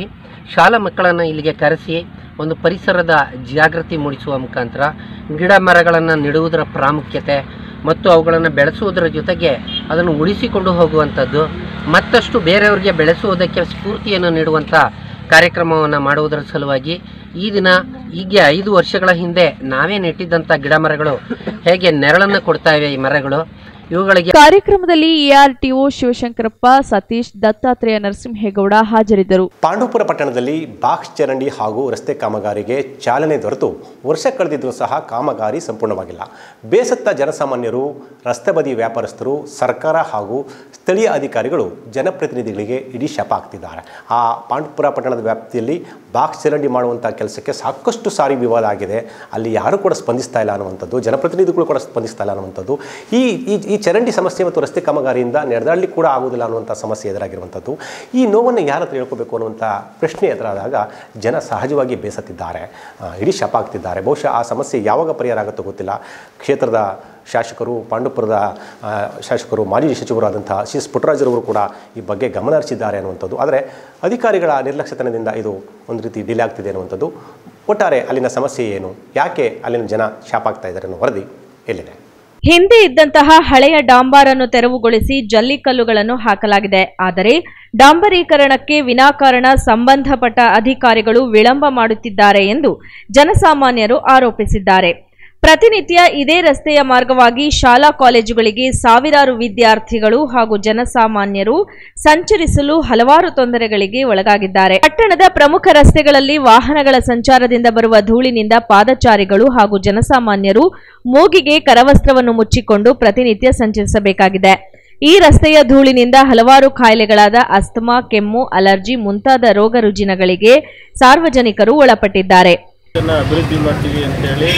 ಶಾಲಾ ಮಕ್ಕಳನ್ನು ಇಲ್ಲಿಗೆ ಕರೆಸಿ ಒಂದು ಪರಿಸರದ ಜಾಗೃತಿ ಮೂಡಿಸುವ ಮುಖಾಂತರ ಗಿಡ ಮರಗಳನ್ನು ನೆಡುವುದರ ಪ್ರಾಮುಖ್ಯತೆ ಮತ್ತು ಅವುಗಳನ್ನು ಬೆಳೆಸುವುದರ ಜೊತೆಗೆ ಅದನ್ನು ಉಳಿಸಿಕೊಂಡು ಹೋಗುವಂಥದ್ದು ಮತ್ತಷ್ಟು ಬೇರೆಯವರಿಗೆ ಬೆಳೆಸುವುದಕ್ಕೆ ಸ್ಫೂರ್ತಿಯನ್ನು ನೀಡುವಂಥ ಕಾರ್ಯಕ್ರಮವನ್ನು ಮಾಡುವುದರ ಸಲುವಾಗಿ ಈ ದಿನ ಈಗ ಐದು ವರ್ಷಗಳ ಹಿಂದೆ ನಾವೇ ನೆಟ್ಟಿದ್ದಂಥ ಗಿಡ ಮರಗಳು ಹೇಗೆ ನೆರಳನ್ನು ಕೊಡ್ತಾ ಇವೆ ಈ ಮರಗಳು ಇವುಗಳಿಗೆ ಕಾರ್ಯಕ್ರಮದಲ್ಲಿ ಎಆರ್ಟಿಒ ಶಿವಶಂಕರಪ್ಪ ಸತೀಶ್ ದತ್ತಾತ್ರೇಯ ನರಸಿಂಹೇಗೌಡ ಹಾಜರಿದ್ದರು ಪಾಂಡವಪುರ ಪಟ್ಟಣದಲ್ಲಿ ಬಾಕ್ಸ್ ಚರಂಡಿ ಹಾಗೂ ರಸ್ತೆ ಕಾಮಗಾರಿಗೆ ಚಾಲನೆ ದೊರೆತು ವರ್ಷ ಕಳೆದಿದ್ದರೂ ಸಹ ಕಾಮಗಾರಿ ಸಂಪೂರ್ಣವಾಗಿಲ್ಲ ಬೇಸತ್ತ ಜನಸಾಮಾನ್ಯರು ರಸ್ತೆ ಬದಿ ವ್ಯಾಪಾರಸ್ಥರು ಸರ್ಕಾರ ಹಾಗೂ ಸ್ಥಳೀಯ ಅಧಿಕಾರಿಗಳು ಜನಪ್ರತಿನಿಧಿಗಳಿಗೆ ಇಡೀ ಶಾಪ ಆಗ್ತಿದ್ದಾರೆ ಆ ಪಾಂಡವಪುರ ಪಟ್ಟಣದ ವ್ಯಾಪ್ತಿಯಲ್ಲಿ ಬಾಕ್ಸ್ ಚರಂಡಿ ಮಾಡುವಂಥ ಕೆಲಸಕ್ಕೆ ಸಾಕಷ್ಟು ಸಾರಿ ವಿವಾದ ಆಗಿದೆ ಅಲ್ಲಿ ಯಾರೂ ಕೂಡ ಸ್ಪಂದಿಸ್ತಾ ಇಲ್ಲ ಅನ್ನುವಂಥದ್ದು ಜನಪ್ರತಿನಿಧಿಗಳು ಕೂಡ ಸ್ಪಂದಿಸ್ತಾ ಇಲ್ಲ ಅನ್ನುವಂಥದ್ದು ಈ ಈ- ಈ ಚರಂಡಿ ಸಮಸ್ಯೆ ಮತ್ತು ರಸ್ತೆ ಕಾಮಗಾರಿಯಿಂದ ನಡೆದಾಡಲಿಕ್ಕೆ ಕೂಡ ಆಗುವುದಿಲ್ಲ ಅನ್ನುವಂಥ ಸಮಸ್ಯೆ ಎದುರಾಗಿರುವಂಥದ್ದು ಈ ನೋವನ್ನು ಯಾರ ಹತ್ರ ಹೇಳ್ಕೋಬೇಕು ಅನ್ನುವಂಥ ಪ್ರಶ್ನೆ ಎದುರಾದಾಗ ಜನ ಸಹಜವಾಗಿ ಬೇಸತ್ತಿದ್ದಾರೆ ಆ, ಇಡೀ ಶಾಪ ಆಗ್ತಿದ್ದಾರೆ ಬಹುಶಃ ಆ ಸಮಸ್ಯೆ ಯಾವಾಗ ಪರಿಹಾರ ಆಗುತ್ತೋ ಗೊತ್ತಿಲ್ಲ ಕ್ಷೇತ್ರದ ಶಾಸಕರು ಪಾಂಡುಪುರದ ಆ, ಶಾಸಕರು ಮಾಜಿ ಸಚಿವರಾದಂತಹ ಸಿ ಎಸ್ ಪುಟ್ಟರಾಜರವರು ಕೂಡ ಈ ಬಗ್ಗೆ ಗಮನ ಹರಿಸಿದ್ದಾರೆ ಅನ್ನುವಂಥದ್ದು ಆದರೆ ಅಧಿಕಾರಿಗಳ ನಿರ್ಲಕ್ಷ್ಯತನದಿಂದ ಇದು ಒಂದು ರೀತಿ ಡಿಲೇ ಆಗ್ತಿದೆ ಅನ್ನುವಂಥದ್ದು ಒಟ್ಟಾರೆ ಅಲ್ಲಿನ ಸಮಸ್ಯೆ ಏನು ಯಾಕೆ ಅಲ್ಲಿನ ಜನ ಶಾಪ ಆಗ್ತಾ ಇದ್ದಾರೆ ಅನ್ನೋ ವರದಿ ಎಲ್ಲಿದೆ ಹಿಂದೆ ಇದ್ದಂತಹ ಹಳೆಯ ಡಾಂಬಾರನ್ನು ತೆರವುಗೊಳಿಸಿ ಜಲ್ಲಿಕಲ್ಲುಗಳನ್ನು ಹಾಕಲಾಗಿದೆ ಆದರೆ ಡಾಂಬರೀಕರಣಕ್ಕೆ ವಿನಾಕಾರಣ ಸಂಬಂಧಪಟ್ಟ ಅಧಿಕಾರಿಗಳು ವಿಳಂಬ ಮಾಡುತ್ತಿದ್ದಾರೆ ಎಂದು ಜನಸಾಮಾನ್ಯರು ಆರೋಪಿಸಿದ್ದಾರೆ ಪ್ರತಿನಿತ್ಯ ಇದೇ ರಸ್ತೆಯ ಮಾರ್ಗವಾಗಿ ಶಾಲಾ ಕಾಲೇಜುಗಳಿಗೆ ಸಾವಿರಾರು ವಿದ್ಯಾರ್ಥಿಗಳು ಹಾಗೂ ಜನಸಾಮಾನ್ಯರು ಸಂಚರಿಸಲು ಹಲವಾರು ತೊಂದರೆಗಳಿಗೆ ಒಳಗಾಗಿದ್ದಾರೆ ಪಟ್ಟಣದ ಪ್ರಮುಖ ರಸ್ತೆಗಳಲ್ಲಿ ವಾಹನಗಳ ಸಂಚಾರದಿಂದ ಬರುವ ಧೂಳಿನಿಂದ ಪಾದಚಾರಿಗಳು ಹಾಗೂ ಜನಸಾಮಾನ್ಯರು ಮೂಗಿಗೆ ಕರವಸ್ತ್ರವನ್ನು ಮುಚ್ಚಿಕೊಂಡು ಪ್ರತಿನಿತ್ಯ ಸಂಚರಿಸಬೇಕಾಗಿದೆ ಈ ರಸ್ತೆಯ ಧೂಳಿನಿಂದ ಹಲವಾರು ಕಾಯಿಲೆಗಳಾದ ಅಸ್ತಮಾ ಕೆಮ್ಮು ಅಲರ್ಜಿ ಮುಂತಾದ ರೋಗ ರುಜಿನಗಳಿಗೆ ಸಾರ್ವಜನಿಕರು ಒಳಪಟ್ಟಿದ್ದಾರೆ ಇದನ್ನು ಅಭಿವೃದ್ಧಿ ಮಾಡ್ತೀವಿ ಅಂತೇಳಿ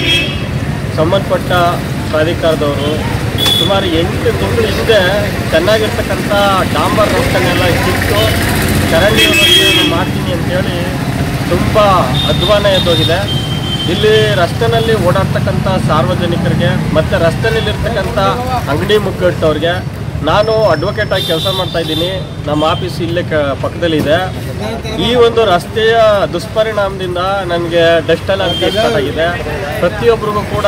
ಸಂಬಂಧಪಟ್ಟ ಪ್ರಾಧಿಕಾರದವರು ಸುಮಾರು ಎಂಟು ತಿಂಗಳ ಹಿಂದೆ ಚೆನ್ನಾಗಿರ್ತಕ್ಕಂಥ ಡಾಂಬರ್ ರಸ್ತೆನೆಲ್ಲ ಕಿತ್ತು ಚರಂಡಿ ವ್ಯವಸ್ಥೆಯನ್ನು ಮಾಡ್ತೀನಿ ಅಂತೇಳಿ ತುಂಬ ಅಧ್ವಾನ ಎದ್ದೋಗಿದೆ ಇಲ್ಲಿ ರಸ್ತೆನಲ್ಲಿ ಓಡಾಡ್ತಕ್ಕಂಥ ಸಾರ್ವಜನಿಕರಿಗೆ ಮತ್ತು ರಸ್ತೆನಲ್ಲಿರ್ತಕ್ಕಂಥ ಅಂಗಡಿ ಮುಗ್ಗಟ್ಟವ್ರಿಗೆ ನಾನು ಅಡ್ವೊಕೇಟ್ ಆಗಿ ಕೆಲಸ ಮಾಡ್ತಾ ಇದ್ದೀನಿ ನಮ್ಮ ಆಫೀಸ್ ಇಲ್ಲೇ ಕ ಪಕ್ಕದಲ್ಲಿದೆ ಈ ಒಂದು ರಸ್ತೆಯ ದುಷ್ಪರಿಣಾಮದಿಂದ ನನಗೆ ಡಸ್ಟ್ ಅಲರ್ಜಿ ಸ್ಟಾರ್ಟ್ ಆಗಿದೆ ಪ್ರತಿಯೊಬ್ಬರಿಗೂ ಕೂಡ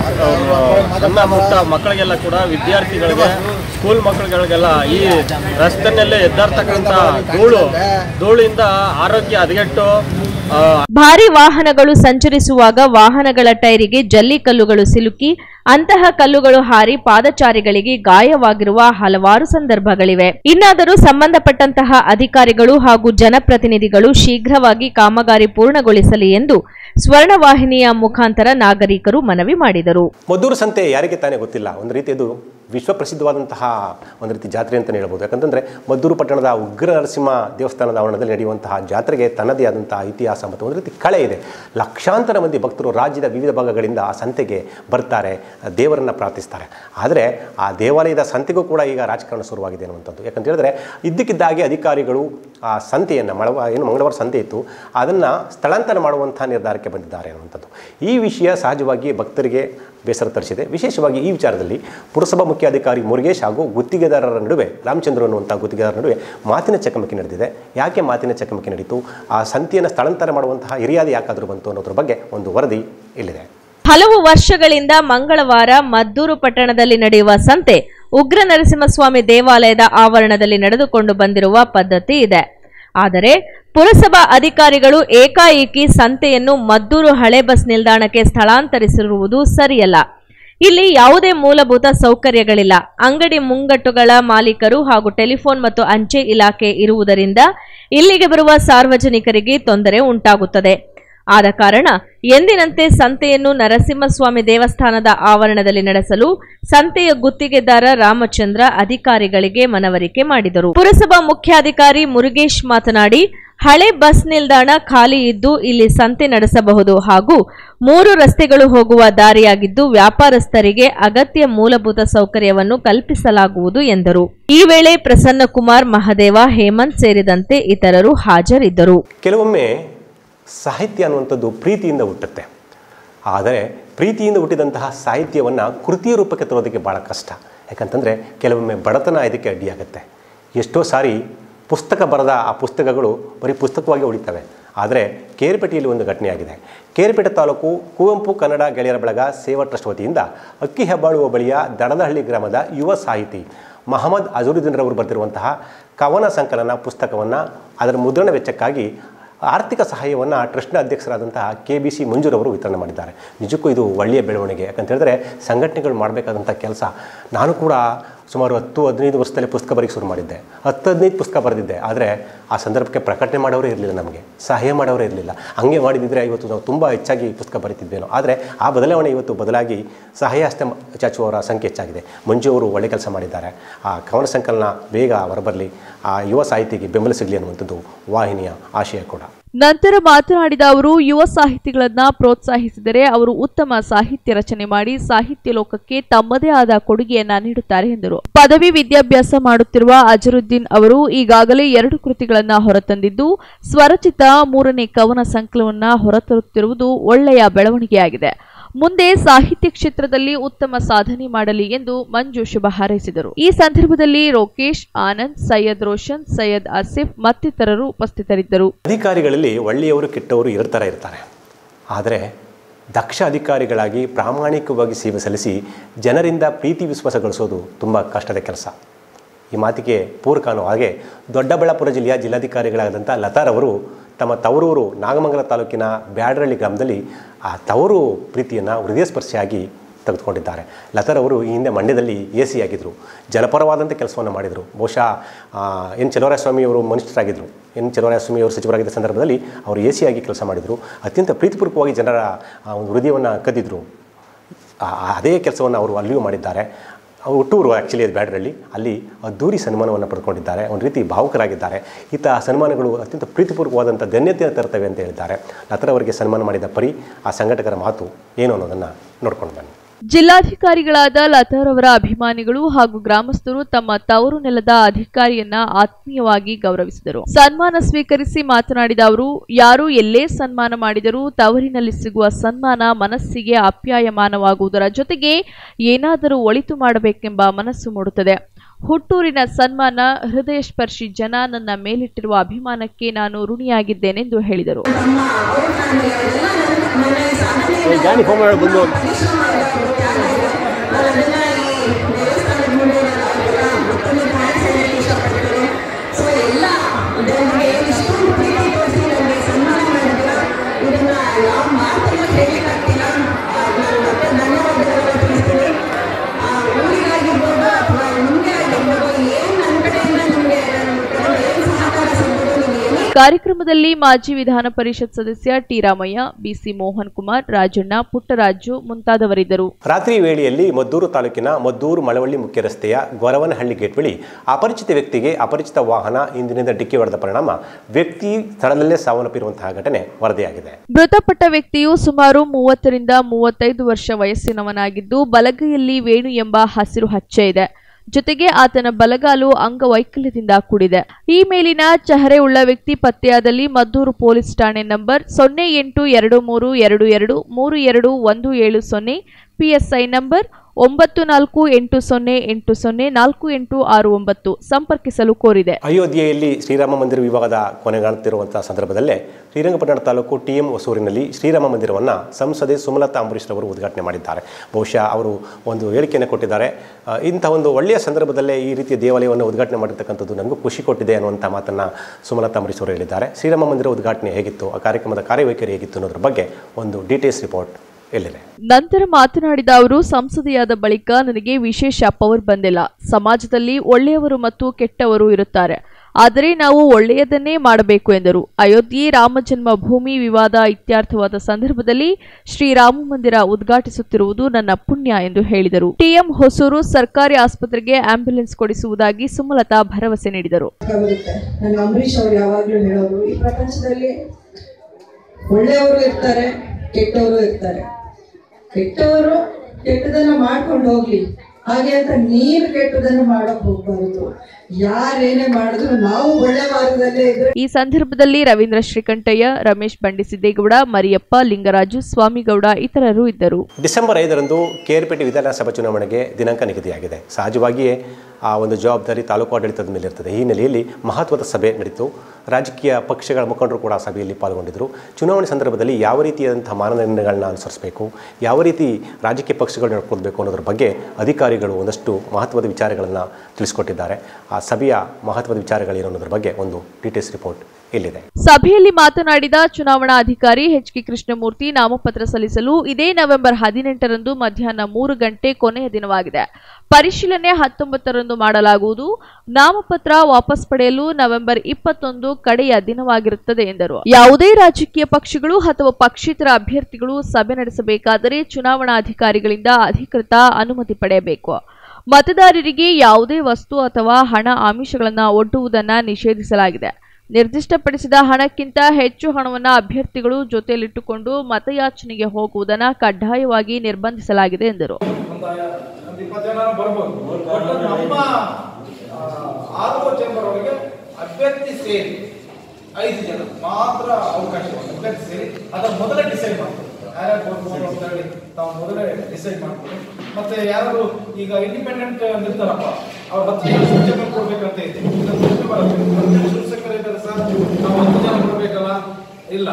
ಆ, ಸಣ್ಣ ಪುಟ್ಟ ಮಕ್ಕಳಿಗೆಲ್ಲ ಕೂಡ ವಿದ್ಯಾರ್ಥಿಗಳಿಗೆ ಸ್ಕೂಲ್ ಮಕ್ಕಳುಗಳಿಗೆಲ್ಲ ಈ ರಸ್ತೆನಲ್ಲೇ ಎದ್ದಾಡ್ತಕ್ಕಂಥ ಧೂಳು ಧೂಳಿಂದ ಆರೋಗ್ಯ ಹದಗೆಟ್ಟು ಆ, ಭಾರಿ ವಾಹನಗಳು ಸಂಚರಿಸುವಾಗ ವಾಹನಗಳ ಟೈರಿಗೆ ಜಲ್ಲಿ ಕಲ್ಲುಗಳು ಸಿಲುಕಿ ಅಂತಹ ಕಲ್ಲುಗಳು ಹಾರಿ ಪಾದಚಾರಿಗಳಿಗೆ ಗಾಯವಾಗಿರುವ ಹಲವಾರು ಸಂದರ್ಭಗಳಿವೆ ಇನ್ನಾದರೂ ಸಂಬಂಧಪಟ್ಟಂತಹ ಅಧಿಕಾರಿಗಳು ಹಾಗೂ ಜನಪ್ರತಿನಿಧಿಗಳು ಶೀಘ್ರವಾಗಿ ಕಾಮಗಾರಿ ಪೂರ್ಣಗೊಳಿಸಲಿ ಎಂದು ಸ್ವರ್ಣವಾಹಿನಿಯ ಮುಖಾಂತರ ನಾಗರಿಕರು ಮನವಿ ಮಾಡಿದರು ಮದ್ದೂರು ಸಂತೆ ಯಾರಿಗೆ ತಾನೇ ಗೊತ್ತಿಲ್ಲ ಒಂದು ರೀತಿ ಇದು ವಿಶ್ವಪ್ರಸಿದ್ಧವಾದಂತಹ ಒಂದು ರೀತಿ ಜಾತ್ರೆ ಅಂತಲೇ ಹೇಳ್ಬೋದು ಯಾಕಂತಂದರೆ ಮದ್ದೂರು ಪಟ್ಟಣದ ಉಗ್ರ ನರಸಿಂಹ ದೇವಸ್ಥಾನದ ಆವರಣದಲ್ಲಿ ನಡೆಯುವಂತಹ ಜಾತ್ರೆಗೆ ತನ್ನದೇ ಆದಂತಹ ಇತಿಹಾಸ ಮತ್ತು ಒಂದು ರೀತಿ ಕಳೆ ಇದೆ ಲಕ್ಷಾಂತರ ಮಂದಿ ಭಕ್ತರು ರಾಜ್ಯದ ವಿವಿಧ ಭಾಗಗಳಿಂದ ಆ ಸಂತೆಗೆ ಬರ್ತಾರೆ ದೇವರನ್ನು ಪ್ರಾರ್ಥಿಸ್ತಾರೆ ಆದರೆ ಆ ದೇವಾಲಯದ ಸಂತೆಗೂ ಕೂಡ ಈಗ ರಾಜಕಾರಣ ಶುರುವಾಗಿದೆ ಅನ್ನುವಂಥದ್ದು ಯಾಕಂತ ಹೇಳಿದ್ರೆ ಇದ್ದಕ್ಕಿದ್ದಾಗೆ ಅಧಿಕಾರಿಗಳು ಆ ಸಂತೆಯನ್ನು ಮಳವ ಏನು ಮಂಗಳವಾರ ಸಂತೆ ಇತ್ತು ಅದನ್ನು ಸ್ಥಳಾಂತರ ಮಾಡುವಂಥ ನಿರ್ಧಾರಕ್ಕೆ ಬಂದಿದ್ದಾರೆ ಅನ್ನುವಂಥದ್ದು ಈ ವಿಷಯ ಸಹಜವಾಗಿ ಭಕ್ತರಿಗೆ ಬೇಸರ ತರಿಸಿದೆ ವಿಶೇಷವಾಗಿ ಈ ವಿಚಾರದಲ್ಲಿ ಪುರಸಭಾ ಮುಖ್ಯಾಧಿಕಾರಿ ಮುರುಗೇಶ್ ಹಾಗೂ ಗುತ್ತಿಗೆದಾರರ ನಡುವೆ ರಾಮಚಂದ್ರ ಅನ್ನುವಂಥ ಗುತ್ತಿಗೆದಾರರ ನಡುವೆ ಮಾತಿನ ಚಕಮಕಿ ನಡೆದಿದೆ ಯಾಕೆ ಮಾತಿನ ಚಕಮಕಿ ನಡೀತು ಆ ಸಂತೆಯನ್ನು ಸ್ಥಳಾಂತರ ಮಾಡುವಂತಹ ಹಿರಿಯಾದ ಯಾಕಾದರೂ ಬಂತು ಅನ್ನೋದ್ರ ಬಗ್ಗೆ ಒಂದು ವರದಿ ಇಲ್ಲಿದೆ ಹಲವು ವರ್ಷಗಳಿಂದ ಮಂಗಳವಾರ ಮದ್ದೂರು ಪಟ್ಟಣದಲ್ಲಿ ನಡೆಯುವ ಸಂತೆ ಉಗ್ರ ನರಸಿಂಹಸ್ವಾಮಿ ದೇವಾಲಯದ ಆವರಣದಲ್ಲಿ ನಡೆದುಕೊಂಡು ಬಂದಿರುವ ಪದ್ಧತಿ ಇದೆ ಆದರೆ ಪುರಸಭಾ ಅಧಿಕಾರಿಗಳು ಏಕಾಏಕಿ ಸಂತೆಯನ್ನು ಮದ್ದೂರು ಹಳೆ ಬಸ್ ನಿಲ್ದಾಣಕ್ಕೆ ಸ್ಥಳಾಂತರಿಸಿರುವುದು ಸರಿಯಲ್ಲ ಇಲ್ಲಿ ಯಾವುದೇ ಮೂಲಭೂತ ಸೌಕರ್ಯಗಳಿಲ್ಲ ಅಂಗಡಿ ಮುಂಗಟ್ಟುಗಳ ಮಾಲೀಕರು ಹಾಗೂ ಟೆಲಿಫೋನ್ ಮತ್ತು ಅಂಚೆ ಇಲಾಖೆ ಇರುವುದರಿಂದ ಇಲ್ಲಿಗೆ ಬರುವ ಸಾರ್ವಜನಿಕರಿಗೆ ತೊಂದರೆ ಉಂಟಾಗುತ್ತದೆ ಆದ ಕಾರಣ ಎಂದಿನಂತೆ ಸಂತೆಯನ್ನು ನರಸಿಂಹಸ್ವಾಮಿ ದೇವಸ್ಥಾನದ ಆವರಣದಲ್ಲಿ ನಡೆಸಲು ಸಂತೆಯ ಗುತ್ತಿಗೆದಾರ ರಾಮಚಂದ್ರ ಅಧಿಕಾರಿಗಳಿಗೆ ಮನವರಿಕೆ ಮಾಡಿದರು ಪುರಸಭಾ ಮುಖ್ಯಾಧಿಕಾರಿ ಮುರುಗೇಶ್ ಮಾತನಾಡಿ ಹಳೆ ಬಸ್ ನಿಲ್ದಾಣ ಖಾಲಿ ಇದ್ದು ಇಲ್ಲಿ ಸಂತೆ ನಡೆಸಬಹುದು ಹಾಗೂ ಮೂರು ರಸ್ತೆಗಳು ಹೋಗುವ ದಾರಿಯಾಗಿದ್ದು ವ್ಯಾಪಾರಸ್ಥರಿಗೆ ಅಗತ್ಯ ಮೂಲಭೂತ ಸೌಕರ್ಯವನ್ನು ಕಲ್ಪಿಸಲಾಗುವುದು ಎಂದರು ಈ ವೇಳೆ ಪ್ರಸನ್ನಕುಮಾರ್ ಮಹದೇವ ಹೇಮಂತ್ ಸೇರಿದಂತೆ ಇತರರು ಹಾಜರಿದ್ದರು ಕೆಲವೊಮ್ಮೆ ಸಾಹಿತ್ಯ ಅನ್ನುವಂಥದ್ದು ಪ್ರೀತಿಯಿಂದ ಹುಟ್ಟುತ್ತೆ ಆದರೆ ಪ್ರೀತಿಯಿಂದ ಹುಟ್ಟಿದಂತಹ ಸಾಹಿತ್ಯವನ್ನು ಕೃತಿಯ ರೂಪಕ್ಕೆ ತರೋದಕ್ಕೆ ಭಾಳ ಕಷ್ಟ ಯಾಕಂತಂದರೆ ಕೆಲವೊಮ್ಮೆ ಬಡತನ ಇದಕ್ಕೆ ಅಡ್ಡಿಯಾಗುತ್ತೆ ಎಷ್ಟೋ ಸಾರಿ ಪುಸ್ತಕ ಬರೆದ ಆ ಪುಸ್ತಕಗಳು ಬರೀ ಪುಸ್ತಕವಾಗಿ ಉಳಿತವೆ ಆದರೆ ಕೇರ್ಪೇಟೆಯಲ್ಲಿ ಒಂದು ಘಟನೆಯಾಗಿದೆ ಕೇರ್ಪೇಟೆ ತಾಲೂಕು ಕುವೆಂಪು ಕನ್ನಡ ಗೆಳೆಯರ ಬಳಗ ಸೇವಾ ಟ್ರಸ್ಟ್ ವತಿಯಿಂದ ಅಕ್ಕಿ ಹೆಬ್ಬಾಳುವ ಬಳಿಯ ದಡದಹಳ್ಳಿ ಗ್ರಾಮದ ಯುವ ಸಾಹಿತಿ ಮಹಮ್ಮದ್ ಅಜರುದ್ದೀನ್ ರವರು ಬರೆದಿರುವಂತಹ ಕವನ ಸಂಕಲನ ಪುಸ್ತಕವನ್ನು ಅದರ ಮುದ್ರಣ ವೆಚ್ಚಕ್ಕಾಗಿ ಆರ್ಥಿಕ ಸಹಾಯವನ್ನು ಟ್ರಸ್ಟ್ನ ಅಧ್ಯಕ್ಷರಾದಂತಹ ಕೆ ಬಿ ಸಿ ಮಂಜೂರವರು ವಿತರಣೆ ಮಾಡಿದ್ದಾರೆ ನಿಜಕ್ಕೂ ಇದು ಒಳ್ಳೆಯ ಬೆಳವಣಿಗೆ ಯಾಕಂತ ಹೇಳಿದ್ರೆ ಸಂಘಟನೆಗಳು ಮಾಡಬೇಕಾದಂಥ ಕೆಲಸ ನಾನು ಕೂಡ ಸುಮಾರು ಹತ್ತು ಹದಿನೈದು ವರ್ಷದಲ್ಲಿ ಪುಸ್ತಕ ಬರೆಗೆ ಶುರು ಮಾಡಿದ್ದೆ ಹತ್ತು ಹದಿನೈದು ಪುಸ್ತಕ ಬರೆದಿದ್ದೆ ಆದರೆ ಆ ಸಂದರ್ಭಕ್ಕೆ ಪ್ರಕಟಣೆ ಮಾಡೋರೇ ಇರಲಿಲ್ಲ ನಮಗೆ ಸಹಾಯ ಮಾಡೋರೇ ಇರಲಿಲ್ಲ ಹಂಗೆ ಮಾಡಿದಿದ್ರೆ ಇವತ್ತು ನಾವು ತುಂಬ ಹೆಚ್ಚಾಗಿ ಪುಸ್ತಕ ಬರೀತಿದ್ವೇನೋ ಆದರೆ ಆ ಬದಲಾವಣೆ ಇವತ್ತು ಬದಲಾಗಿ ಸಹಾಯ ಹಸ್ತ ಚಾಚುವವರ ಸಂಖ್ಯೆ ಹೆಚ್ಚಾಗಿದೆ ಮಂಜು ಅವರು ಒಳ್ಳೆ ಕೆಲಸ ಮಾಡಿದ್ದಾರೆ ಆ ಕವನ ಸಂಕಲನ ಬೇಗ ಹೊರಬರಲಿ ಆ ಯುವ ಸಾಹಿತಿಗೆ ಬೆಂಬಲ ಸಿಗಲಿ ಅನ್ನುವಂಥದ್ದು ವಾಹಿನಿಯ ಆಶಯ ಕೂಡ ನಂತರ ಮಾತನಾಡಿದ ಅವರು ಯುವ ಸಾಹಿತಿಗಳನ್ನ ಪ್ರೋತ್ಸಾಹಿಸಿದರೆ ಅವರು ಉತ್ತಮ ಸಾಹಿತ್ಯ ರಚನೆ ಮಾಡಿ ಸಾಹಿತ್ಯ ಲೋಕಕ್ಕೆ ತಮ್ಮದೇ ಆದ ಕೊಡುಗೆಯನ್ನ ನೀಡುತ್ತಾರೆ ಎಂದರು ಪದವಿ ವಿದ್ಯಾಭ್ಯಾಸ ಮಾಡುತ್ತಿರುವ ಅಜರುದ್ದೀನ್ ಅವರು ಈಗಾಗಲೇ ಎರಡು ಕೃತಿಗಳನ್ನ ಹೊರತಂದಿದ್ದು ಸ್ವರಚಿತ ಮೂರನೇ ಕವನ ಸಂಕಲನವನ್ನ ಹೊರತರುತ್ತಿರುವುದು ಒಳ್ಳೆಯ ಬೆಳವಣಿಗೆಯಾಗಿದೆ ಮುಂದೆ ಸಾಹಿತ್ಯ ಕ್ಷೇತ್ರದಲ್ಲಿ ಉತ್ತಮ ಸಾಧನೆ ಮಾಡಲಿ ಎಂದು ಮಂಜು ಶುಭ ಹಾರೈಸಿದರು ಈ ಸಂದರ್ಭದಲ್ಲಿ ರೋಕೇಶ್ ಆನಂದ್ ಸೈಯದ್ ರೋಷನ್ ಸೈಯದ್ ಆಸಿಫ್ ಮತ್ತಿತರರು ಉಪಸ್ಥಿತರಿದ್ದರು ಅಧಿಕಾರಿಗಳಲ್ಲಿ ಒಳ್ಳೆಯವರು ಕೆಟ್ಟವರು ಎರಡು ಥರ ಇರ್ತಾರೆ ಆದರೆ ದಕ್ಷ ಅಧಿಕಾರಿಗಳಾಗಿ ಪ್ರಾಮಾಣಿಕವಾಗಿ ಸೇವೆ ಸಲ್ಲಿಸಿ ಜನರಿಂದ ಪ್ರೀತಿ ವಿಶ್ವಾಸ ಗಳಿಸೋದು ತುಂಬ ಕಷ್ಟದ ಕೆಲಸ ಈ ಮಾತಿಗೆ ಪೂರಕ ಅನ್ನೋ ಹಾಗೆ ದೊಡ್ಡಬಳ್ಳಾಪುರ ಜಿಲ್ಲೆಯ ಜಿಲ್ಲಾಧಿಕಾರಿಗಳಾದಂಥ ಲತಾರವರು ತಮ್ಮ ತವರೂರು ನಾಗಮಂಗಲ ತಾಲೂಕಿನ ಬ್ಯಾಡರಳ್ಳಿ ಗ್ರಾಮದಲ್ಲಿ ಆ ತವರು ಪ್ರೀತಿಯನ್ನು ಹೃದಯಸ್ಪರ್ಶಿಯಾಗಿ ತೆಗೆದುಕೊಂಡಿದ್ದಾರೆ ಲತಾರವರು ಈ ಹಿಂದೆ ಮಂಡ್ಯದಲ್ಲಿ ಎ ಸಿ ಆಗಿದ್ದರು ಜಲಪರವಾದಂಥ ಕೆಲಸವನ್ನು ಮಾಡಿದರು ಬಹುಶಃ ಎನ್ ಸ್ವಾಮಿಯವರು ಮನುಷ್ಯರಾಗಿದ್ದರು ಎನ್ ಸ್ವಾಮಿಯವರು ಸಚಿವರಾಗಿದ್ದ ಸಂದರ್ಭದಲ್ಲಿ ಅವರು ಎ ಸಿ ಆಗಿ ಕೆಲಸ ಮಾಡಿದರು ಅತ್ಯಂತ ಪ್ರೀತಿಪೂರ್ವಕವಾಗಿ ಜನರ ಆ, ಒಂದು ಹೃದಯವನ್ನು ಕದ್ದಿದ್ರು ಆ- ಅದೇ ಕೆಲಸವನ್ನು ಅವರು ಅಲ್ಲಿಯೂ ಮಾಡಿದ್ದಾರೆ ಅವರು ಹುಟ್ಟೂರು ಆ್ಯಕ್ಚುಲಿ ಅದು ಬ್ಯಾಡ್ರಲ್ಲಿ ಅಲ್ಲಿ ಅದ್ದೂರಿ ಸನ್ಮಾನವನ್ನು ಪಡ್ಕೊಂಡಿದ್ದಾರೆ ಒಂದು ರೀತಿ ಭಾವುಕರಾಗಿದ್ದಾರೆ ಈತ ಸನ್ಮಾನಗಳು ಅತ್ಯಂತ ಪ್ರೀತಿಪೂರ್ವಕವಾದಂಥ ಧನ್ಯತೆಯನ್ನು ತರ್ತವೆ ಅಂತ ಹೇಳಿದ್ದಾರೆ ಲತರ ಅವರಿಗೆ ಸನ್ಮಾನ ಮಾಡಿದ ಪರಿ ಆ ಸಂಘಟಕರ ಮಾತು ಏನು ಅನ್ನೋದನ್ನು ನೋಡ್ಕೊಂಡು ಬನ್ನಿ ಜಿಲ್ಲಾಧಿಕಾರಿಗಳಾದ ಲತಾರವರ ಅಭಿಮಾನಿಗಳು ಹಾಗೂ ಗ್ರಾಮಸ್ಥರು ತಮ್ಮ ತವರು ನೆಲದ ಅಧಿಕಾರಿಯನ್ನ ಆತ್ಮೀಯವಾಗಿ ಗೌರವಿಸಿದರು ಸನ್ಮಾನ ಸ್ವೀಕರಿಸಿ ಮಾತನಾಡಿದ ಅವರು ಯಾರು ಎಲ್ಲೇ ಸನ್ಮಾನ ಮಾಡಿದರೂ ತವರಿನಲ್ಲಿ ಸಿಗುವ ಸನ್ಮಾನ ಮನಸ್ಸಿಗೆ ಅಪ್ಯಾಯಮಾನವಾಗುವುದರ ಜೊತೆಗೆ ಏನಾದರೂ ಒಳಿತು ಮಾಡಬೇಕೆಂಬ ಮನಸ್ಸು ಮೂಡುತ್ತದೆ ಹುಟ್ಟೂರಿನ ಸನ್ಮಾನ ಹೃದಯ ಸ್ಪರ್ಶಿ ಜನ ನನ್ನ ಮೇಲಿಟ್ಟಿರುವ ಅಭಿಮಾನಕ್ಕೆ ನಾನು ಋಣಿಯಾಗಿದ್ದೇನೆಂದು ಹೇಳಿದರು ಜಾನಿ ಫೋನ್ ಮಾಡಿ ಬಂದು ಕಾರ್ಯಕ್ರಮದಲ್ಲಿ ಮಾಜಿ ವಿಧಾನ ಪರಿಷತ್ ಸದಸ್ಯ ಟಿ ರಾಮಯ್ಯ ಬಿಸಿ ಮೋಹನ್ ಕುಮಾರ್ ರಾಜಣ್ಣ ಪುಟ್ಟರಾಜು ಮುಂತಾದವರಿದ್ದರು ರಾತ್ರಿ ವೇಳೆಯಲ್ಲಿ ಮದ್ದೂರು ತಾಲೂಕಿನ ಮದ್ದೂರು ಮಳವಳ್ಳಿ ಮುಖ್ಯ ರಸ್ತೆಯ ಗೊರವನಹಳ್ಳಿ ಗೇಟ್ ಬಳಿ ಅಪರಿಚಿತ ವ್ಯಕ್ತಿಗೆ ಅಪರಿಚಿತ ವಾಹನ ಇಂದಿನಿಂದ ಡಿಕ್ಕಿ ಹೊಡೆದ ಪರಿಣಾಮ ವ್ಯಕ್ತಿ ಸ್ಥಳದಲ್ಲೇ ಸಾವನ್ನಪ್ಪಿರುವಂತಹ ಘಟನೆ ವರದಿಯಾಗಿದೆ ಮೃತಪಟ್ಟ ವ್ಯಕ್ತಿಯು ಸುಮಾರು ಮೂವತ್ತರಿಂದ ಮೂವತ್ತೈದು ವರ್ಷ ವಯಸ್ಸಿನವನಾಗಿದ್ದು ಬಲಗೈಯಲ್ಲಿ ವೇಣು ಎಂಬ ಹಸಿರು ಹಚ್ಚೆ ಇದೆ ಜೊತೆಗೆ ಆತನ ಬಲಗಾಲು ಅಂಗವೈಕಲ್ಯದಿಂದ ಕೂಡಿದೆ ಈ ಮೇಲಿನ ಚಹರೆ ಉಳ್ಳ ವ್ಯಕ್ತಿ ಪತ್ತೆಯಾದಲ್ಲಿ ಮದ್ದೂರು ಪೊಲೀಸ್ ಠಾಣೆ ನಂಬರ್ ಸೊನ್ನೆ ಎಂಟು ಎರಡು ಮೂರು ಎರಡು ಎರಡು ಮೂರು ಎರಡು ಒಂದು ಏಳು ಸೊನ್ನೆ ಪಿಎಸ್ಐ ನಂಬರ್ ಒಂಬತ್ತು ನಾಲ್ಕು ಎಂಟು ಸೊನ್ನೆ ಎಂಟು ಸೊನ್ನೆ ನಾಲ್ಕು ಎಂಟು ಆರು ಒಂಬತ್ತು ಸಂಪರ್ಕಿಸಲು ಕೋರಿದೆ ಅಯೋಧ್ಯೆಯಲ್ಲಿ ಶ್ರೀರಾಮ ಮಂದಿರ ವಿವಾದ ಕೊನೆಗಾಣುತ್ತಿರುವಂತಹ ಸಂದರ್ಭದಲ್ಲೇ ಶ್ರೀರಂಗಪಟ್ಟಣ ತಾಲೂಕು ಟಿ ಎಂ ಹೊಸೂರಿನಲ್ಲಿ ಶ್ರೀರಾಮ ಮಂದಿರವನ್ನು ಸಂಸದೆ ಸುಮಲತಾ ಅಂಬರೀಶ್ ರವರು ಉದ್ಘಾಟನೆ ಮಾಡಿದ್ದಾರೆ ಬಹುಶಃ ಅವರು ಒಂದು ಹೇಳಿಕೆಯನ್ನು ಕೊಟ್ಟಿದ್ದಾರೆ ಆ, ಇಂಥ ಒಂದು ಒಳ್ಳೆಯ ಸಂದರ್ಭದಲ್ಲೇ ಈ ರೀತಿಯ ದೇವಾಲಯವನ್ನು ಉದ್ಘಾಟನೆ ಮಾಡಿರ್ತಕ್ಕಂಥದ್ದು ನನಗೂ ಖುಷಿ ಕೊಟ್ಟಿದೆ ಅನ್ನುವಂಥ ಮಾತನ್ನು ಸುಮಲತಾ ಅಂಬರೀಶ್ ಅವರು ಹೇಳಿದ್ದಾರೆ ಶ್ರೀರಾಮ ಮಂದಿರ ಉದ್ಘಾಟನೆ ಹೇಗಿತ್ತು ಆ ಕಾರ್ಯಕ್ರಮದ ಕಾರ್ಯವೈಖರಿ ಹೇಗಿತ್ತು ಅನ್ನೋದ್ರ ಬಗ್ಗೆ ಒಂದು ಡೀಟೇಲ್ಸ್ ರಿಪೋರ್ಟ್ ಎಲ್ಲಿದೆ ನಂತರ ಮಾತನಾಡಿದ ಅವರು ಸಂಸದೆಯಾದ ಬಳಿಕ ನನಗೆ ವಿಶೇಷ ಪವರ್ ಬಂದಿಲ್ಲ ಸಮಾಜದಲ್ಲಿ ಒಳ್ಳೆಯವರು ಮತ್ತು ಕೆಟ್ಟವರು ಇರುತ್ತಾರೆ ಆದರೆ ನಾವು ಒಳ್ಳೆಯದನ್ನೇ ಮಾಡಬೇಕು ಎಂದರು ಅಯೋಧ್ಯೆ ರಾಮ ಜನ್ಮಭೂಮಿ ವಿವಾದ ಇತ್ಯರ್ಥವಾದ ಸಂದರ್ಭದಲ್ಲಿ ಶ್ರೀರಾಮ ಮಂದಿರ ಉದ್ಘಾಟಿಸುತ್ತಿರುವುದು ನನ್ನ ಪುಣ್ಯ ಎಂದು ಹೇಳಿದರು ಟಿಎಂ ಹೊಸೂರು ಸರ್ಕಾರಿ ಆಸ್ಪತ್ರೆಗೆ ಆಂಬ್ಯುಲೆನ್ಸ್ ಕೊಡಿಸುವುದಾಗಿ ಸುಮಲತಾ ಭರವಸೆ ನೀಡಿದರು ಬರುತ್ತೆ ನನಗೆ ಅಂಬರೀಷ್ ಅವ್ರು ಯಾವಾಗಲೂ ಹೇಳೋರು ಈ ಪ್ರಪಂಚದಲ್ಲಿ ಒಳ್ಳೆಯವರು ಇರ್ತಾರೆ ಕೆಟ್ಟವರು ಇರ್ತಾರೆ ಕೆಟ್ಟವರು ಕೆಟ್ಟದನ್ನ ಮಾಡ್ಕೊಂಡು ಹೋಗ್ಲಿ ಹಾಗೆ ಅಂತ ನೀರು ಕೆಟ್ಟದನ್ನು ಮಾಡಕ್ ಹೋಗ್ಬಾರ್ದು ಯಾರೇನೇ ಮಾಡಿದ್ರು ನಾವು ಒಳ್ಳೆ ಮಾರ್ಗದಲ್ಲೇ ಇದ್ರೆ ಈ ಸಂದರ್ಭದಲ್ಲಿ ರವೀಂದ್ರ ಶ್ರೀಕಂಠಯ್ಯ ರಮೇಶ್ ಬಂಡಿಸಿದ್ದೇಗೌಡ ಮರಿಯಪ್ಪ ಲಿಂಗರಾಜು ಸ್ವಾಮಿಗೌಡ ಇತರರು ಇದ್ದರು ಡಿಸೆಂಬರ್ ಐದರಂದು ಕೇರ್ಪೇಟೆ ವಿಧಾನಸಭಾ ಚುನಾವಣೆಗೆ ದಿನಾಂಕ ನಿಗದಿಯಾಗಿದೆ ಸಹಜವಾಗಿಯೇ ಆ ಒಂದು ಜವಾಬ್ದಾರಿ ತಾಲೂಕು ಆಡಳಿತದ ಮೇಲೆ ಇರ್ತದೆ ಈ ಹಿನ್ನೆಲೆಯಲ್ಲಿ ಮಹತ್ವದ ಸಭೆ ನಡೀತು ರಾಜಕೀಯ ಪಕ್ಷಗಳ ಮುಖಂಡರು ಕೂಡ ಸಭೆಯಲ್ಲಿ ಪಾಲ್ಗೊಂಡಿದ್ದರು ಚುನಾವಣೆ ಸಂದರ್ಭದಲ್ಲಿ ಯಾವ ರೀತಿಯಾದಂಥ ಮಾನದಂಡಗಳನ್ನ ಅನುಸರಿಸಬೇಕು ಯಾವ ರೀತಿ ರಾಜಕೀಯ ಪಕ್ಷಗಳು ನಡ್ಕೊಳ್ಬೇಕು ಅನ್ನೋದ್ರ ಬಗ್ಗೆ ಅಧಿಕಾರಿಗಳು ಒಂದಷ್ಟು ಮಹತ್ವದ ವಿಚಾರಗಳನ್ನು ತಿಳಿಸ್ಕೊಟ್ಟಿದ್ದಾರೆ ಆ ಸಭೆಯ ಮಹತ್ವದ ವಿಚಾರಗಳೇನು ಅನ್ನೋದ್ರ ಬಗ್ಗೆ ಒಂದು ಡೀಟೇಲ್ಸ್ ರಿಪೋರ್ಟ್ ಇಲ್ಲಿದೆ ಸಭೆಯಲ್ಲಿ ಮಾತನಾಡಿದ ಚುನಾವಣಾ ಅಧಿಕಾರಿ ಎಚ್ ಕೆ ಕೃಷ್ಣಮೂರ್ತಿ ನಾಮಪತ್ರ ಸಲ್ಲಿಸಲು ಇದೇ ನವೆಂಬರ್ ಹದಿನೆಂಟರಂದು ಮಧ್ಯಾಹ್ನ ಮೂರು ಗಂಟೆ ಕೊನೆಯ ದಿನವಾಗಿದೆ ಪರಿಶೀಲನೆ ಹತ್ತೊಂಬತ್ತರಂದು ಮಾಡಲಾಗುವುದು ನಾಮಪತ್ರ ವಾಪಸ್ ಪಡೆಯಲು ನವೆಂಬರ್ ಇಪ್ಪತ್ತೊಂದು ಕಡೆಯ ದಿನವಾಗಿರುತ್ತದೆ ಎಂದರು ಯಾವುದೇ ರಾಜಕೀಯ ಪಕ್ಷಗಳು ಅಥವಾ ಪಕ್ಷೇತರ ಅಭ್ಯರ್ಥಿಗಳು ಸಭೆ ನಡೆಸಬೇಕಾದರೆ ಚುನಾವಣಾಧಿಕಾರಿಗಳಿಂದ ಅಧಿಕೃತ ಅನುಮತಿ ಪಡೆಯಬೇಕು ಮತದಾರರಿಗೆ ಯಾವುದೇ ವಸ್ತು ಅಥವಾ ಹಣ ಆಮಿಷಗಳನ್ನು ಒಡ್ಡುವುದನ್ನ ನಿಷೇಧಿಸಲಾಗಿದೆ ನಿರ್ದಿಷ್ಟಪಡಿಸಿದ ಹಣಕ್ಕಿಂತ ಹೆಚ್ಚು ಹಣವನ್ನು ಅಭ್ಯರ್ಥಿಗಳು ಜೊತೆಯಲ್ಲಿಟ್ಟುಕೊಂಡು ಮತಯಾಚನೆಗೆ ಹೋಗುವುದನ್ನು ಕಡ್ಡಾಯವಾಗಿ ನಿರ್ಬಂಧಿಸಲಾಗಿದೆ ಎಂದರು ಒಂದು ಇಪ್ಪತ್ತು ಜನ ಬರ್ಬೋದು ಒಟ್ಟು ನಮ್ಮ ಆರ್ ಒ ಚೇಂಬರ್ ಒಳಗೆ ಅಭ್ಯರ್ಥಿ ಸೇರಿ ಐದು ಜನ ಮಾತ್ರ ಅವಕಾಶ ಇದೆ. ಅಭ್ಯರ್ಥಿ ಸೇರಿ ಅದರ ಮೊದಲೇ ಡಿಸೈಡ್ ಮಾಡ್ತಾರೆ ಯಾರ್ಯಾರು ಬರ್ಬೋದು ಅಂತ ಹೇಳಿ ತಾವು ಮೊದಲೇ ಡಿಸೈಡ್ ಮಾಡ್ತಾರೆ ಮತ್ತೆ ಯಾರು ಈಗ ಇಂಡಿಪೆಂಡೆಂಟ್ ಇರ್ತಾರಪ್ಪ ಅವ್ರು ಹತ್ತು ಜನ ಸೂಚನೆ ಕೊಡ್ಬೇಕಂತ ಇದೆ ಇದೊಂದು ಪ್ರಶ್ನೆ ಬರುತ್ತೆ ಹತ್ತು ಜನ ಸೂಚಕರು ಇದ್ದಾರೆ ಸರ್ ನಾವು ಹತ್ತು ಜನ ಕೊಡ್ಬೇಕಲ್ಲ ಇಲ್ಲ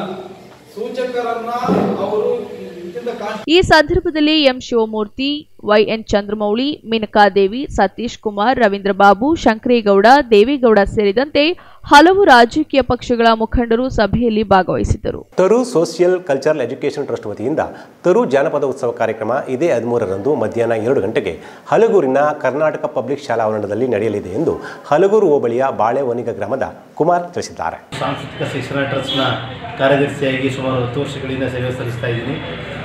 ಸೂಚಕರನ್ನ ಅವರು ಇಂತಿಂತ ಕಾನ್ಸ್ಟಿ ಈ ಸಂದರ್ಭದಲ್ಲಿ ಎಂ ಶಿವಮೂರ್ತಿ ವೈಎನ್ ಚಂದ್ರಮೌಳಿ ಮೇನಕಾದೇವಿ ಸತೀಶ್ ಕುಮಾರ್ ರವೀಂದ್ರ ಬಾಬು ಶಂಕರೇಗೌಡ ದೇವೇಗೌಡ ಸೇರಿದಂತೆ ಹಲವು ರಾಜಕೀಯ ಪಕ್ಷಗಳ ಮುಖಂಡರು ಸಭೆಯಲ್ಲಿ ಭಾಗವಹಿಸಿದ್ದರು Taru social cultural education trust ವತಿಯಿಂದ ತರು ಜಾನಪದ ಉತ್ಸವ ಕಾರ್ಯಕ್ರಮ ಇದೇ ಹದಿಮೂರರಂದು ಮಧ್ಯಾಹ್ನ ಎರಡು ಗಂಟೆಗೆ ಹಲಗೂರಿನ ಕರ್ನಾಟಕ ಪಬ್ಲಿಕ್ ಶಾಲಾ ಆವರಣದಲ್ಲಿ ನಡೆಯಲಿದೆ ಎಂದು ಹಲಗೂರು ಹೋಬಳಿಯ ಬಾಳೆವನಿಗ ಗ್ರಾಮದ ಕುಮಾರ್ ತಿಳಿಸಿದ್ದಾರೆ ಸಾಂಸ್ಕೃತಿಕ ಶಿಕ್ಷಣ ಟ್ರಸ್ಟ್ನ ಕಾರ್ಯದರ್ಶಿಯಾಗಿ ಸುಮಾರು ಹತ್ತು ವರ್ಷಗಳಿಂದ ಸೇವೆ ಸಲ್ಲಿಸ್ತಾ ಇದ್ದೀನಿ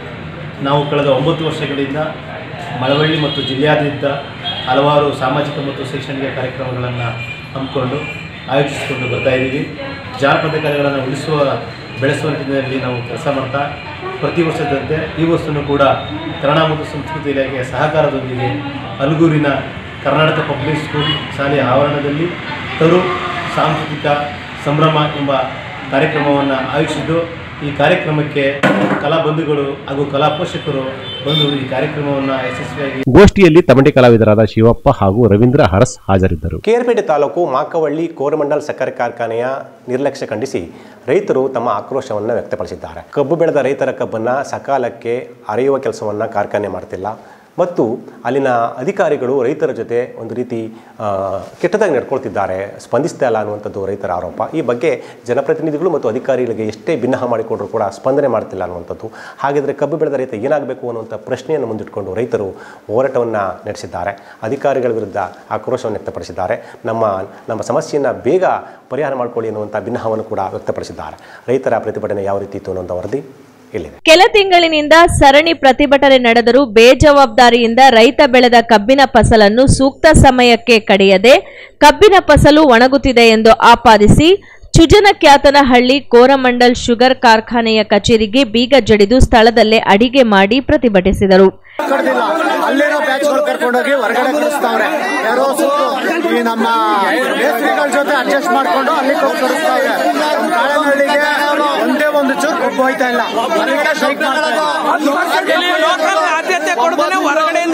ನಾವು ಕಳೆದ ಒಂಬತ್ತು ವರ್ಷಗಳಿಂದ ಮಳವಳ್ಳಿ ಮತ್ತು ಜಿಲ್ಲೆಯಾದ್ಯಂತ ಹಲವಾರು ಸಾಮಾಜಿಕ ಮತ್ತು ಶೈಕ್ಷಣಿಕ ಕಾರ್ಯಕ್ರಮಗಳನ್ನು ಹಮ್ಮಿಕೊಂಡು ಆಯೋಜಿಸಿಕೊಂಡು ಬರ್ತಾ ಇದ್ದೀವಿ ಜಾನಪದ ಕಲೆಗಳನ್ನು ಉಳಿಸುವ ಬೆಳೆಸುವ ನಿಟ್ಟಿನಲ್ಲಿ ನಾವು ಕೆಲಸ ಮಾಡ್ತಾ ಪ್ರತಿ ವರ್ಷದಂತೆ ಈ ವರ್ಷವೂ ಕೂಡ ಕನ್ನಡ ಮತ್ತು ಸಂಸ್ಕೃತಿ ಇಲಾಖೆಯ ಸಹಕಾರದೊಂದಿಗೆ ಹಲಗೂರಿನ ಕರ್ನಾಟಕ ಪಬ್ಲಿಕ್ ಸ್ಕೂಲ್ ಶಾಲೆಯ ಆವರಣದಲ್ಲಿ ತರು ಸಾಂಸ್ಕೃತಿಕ ಸಂಭ್ರಮ ಎಂಬ ಕಾರ್ಯಕ್ರಮವನ್ನು ಆಯೋಜಿಸಿದ್ದು ಈ ಕಾರ್ಯಕ್ರಮಕ್ಕೆ ಕಲಾ ಬಂಧುಗಳು ಹಾಗೂ ಕಲಾ ಪೋಷಕರು ಬಂದು ಈ ಕಾರ್ಯಕ್ರಮವನ್ನು ಯಶಸ್ವಿಯಾಗಿ ಗೋಷ್ಠಿಯಲ್ಲಿ ತಮಟೆ ಕಲಾವಿದರಾದ ಶಿವಪ್ಪ ಹಾಗೂ ರವೀಂದ್ರ ಹರಸ್ ಹಾಜರಿದ್ದರು ಕೇರ್ಪೇಟೆ ತಾಲೂಕು ಮಾಕವಳ್ಳಿ ಕೋರಮಂಡಲ್ ಸಕ್ಕರೆ ಕಾರ್ಖಾನೆಯ ನಿರ್ಲಕ್ಷ್ಯ ಖಂಡಿಸಿ ರೈತರು ತಮ್ಮ ಆಕ್ರೋಶವನ್ನು ವ್ಯಕ್ತಪಡಿಸಿದ್ದಾರೆ ಕಬ್ಬು ಬೆಳೆದ ರೈತರ ಕಬ್ಬನ್ನು ಸಕಾಲಕ್ಕೆ ಅರೆಯುವ ಕೆಲಸವನ್ನು ಕಾರ್ಖಾನೆ ಮಾಡ್ತಿಲ್ಲ ಮತ್ತು ಅಲ್ಲಿನ ಅಧಿಕಾರಿಗಳು ರೈತರ ಜೊತೆ ಒಂದು ರೀತಿ ಆ, ಕೆಟ್ಟದಾಗಿ ನಡ್ಕೊಳ್ತಿದ್ದಾರೆ ಸ್ಪಂದಿಸ್ತಾ ಇಲ್ಲ ಅನ್ನುವಂಥದ್ದು ರೈತರ ಆರೋಪ ಈ ಬಗ್ಗೆ ಜನಪ್ರತಿನಿಧಿಗಳು ಮತ್ತು ಅಧಿಕಾರಿಗಳಿಗೆ ಎಷ್ಟೇ ಭಿನ್ನಹ ಮಾಡಿಕೊಂಡ್ರೂ ಕೂಡ ಸ್ಪಂದನೆ ಮಾಡ್ತಿಲ್ಲ ಅನ್ನುವಂಥದ್ದು ಹಾಗಿದ್ರೆ ಕಬ್ಬು ಬೆಳೆದ ರೈತ ಏನಾಗಬೇಕು ಅನ್ನುವಂಥ ಪ್ರಶ್ನೆಯನ್ನು ಮುಂದಿಟ್ಕೊಂಡು ರೈತರು ಹೋರಾಟವನ್ನು ನಡೆಸಿದ್ದಾರೆ ಅಧಿಕಾರಿಗಳ ವಿರುದ್ಧ ಆಕ್ರೋಶವನ್ನು ವ್ಯಕ್ತಪಡಿಸಿದ್ದಾರೆ ನಮ್ಮ ನಮ್ಮ ಸಮಸ್ಯೆಯನ್ನು ಬೇಗ ಪರಿಹಾರ ಮಾಡಿಕೊಳ್ಳಿ ಅನ್ನುವಂಥ ಭಿನ್ನಹವನ್ನು ಕೂಡ ವ್ಯಕ್ತಪಡಿಸಿದ್ದಾರೆ ರೈತರ ಪ್ರತಿಭಟನೆ ಯಾವ ರೀತಿ ಇತ್ತು ಅನ್ನುವಂಥ ವರದಿ ಇಲ್ಲಿದೆ ಕೆಲ ತಿಂಗಳಿನಿಂದ ಸರಣಿ ಪ್ರತಿಭಟನೆ ನಡೆದರೂ ಬೇಜವಾಬ್ದಾರಿಯಿಂದ ರೈತ ಬೆಳೆದ ಕಬ್ಬಿನ ಫಸಲನ್ನು ಸೂಕ್ತ ಸಮಯಕ್ಕೆ ಕಡಿಯದೆ ಕಬ್ಬಿನ ಫಸಲು ಒಣಗುತ್ತಿದೆ ಎಂದು ಆಪಾದಿಸಿ ಚುಜನಕ್ಯಾತನಹಳ್ಳಿ ಕೋರಮಂಡಲ್ ಶುಗರ್ ಕಾರ್ಖಾನೆಯ ಕಚೇರಿಗೆ ಬೀಗ ಜಡಿದು ಸ್ಥಳದಲ್ಲೇ ಅಡಿಗೆ ಮಾಡಿ ಪ್ರತಿಭಟಿಸಿದರು ಕಡ್ದಿಲ್ಲ ಅಲ್ಲಿರೋ ಬ್ಯಾಚ್ಗಳು ಕರ್ಕೊಂಡೋಗಿ ಹೊರಗಡೆ ಕಳಿಸ್ತಾವ್ರೆ ಯಾರೋ ಸುತ್ತು ಈ ನಮ್ಮ ಮೇಸ್ತ್ರಿಗಳ ಜೊತೆ ಅಡ್ಜಸ್ಟ್ ಮಾಡ್ಕೊಂಡು ಅಲ್ಲಿ ಹೋಗಿ ಕಳಿಸ್ತಾವ್ರೆ ನಮ್ಮ ಕಾಳೆನಹಳ್ಳಿಗೆ ಒಂದೇ ಒಂದು ಚೂರು ಕಬ್ಬು ಹೋಯ್ತಾ ಇಲ್ಲ ಹೊರಗಡೆ ಸ್ಟ್ರೈಕ್ ಆದ್ಯತೆ ಕೊಡದೇ ಹೊರಗಡೆಯಿಂದ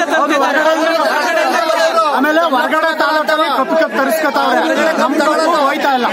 ಆಮೇಲೆ ಹೊರಗಡೆ ತಾಲೂಕಲ್ಲಿ ಕಪ್ಪು ಕಪ್ಪು ತರಿಸ್ಕೊತಾವ್ರೆ ನಮ್ ಕಬ್ಬು ಹೋಯ್ತಾ ಇಲ್ಲ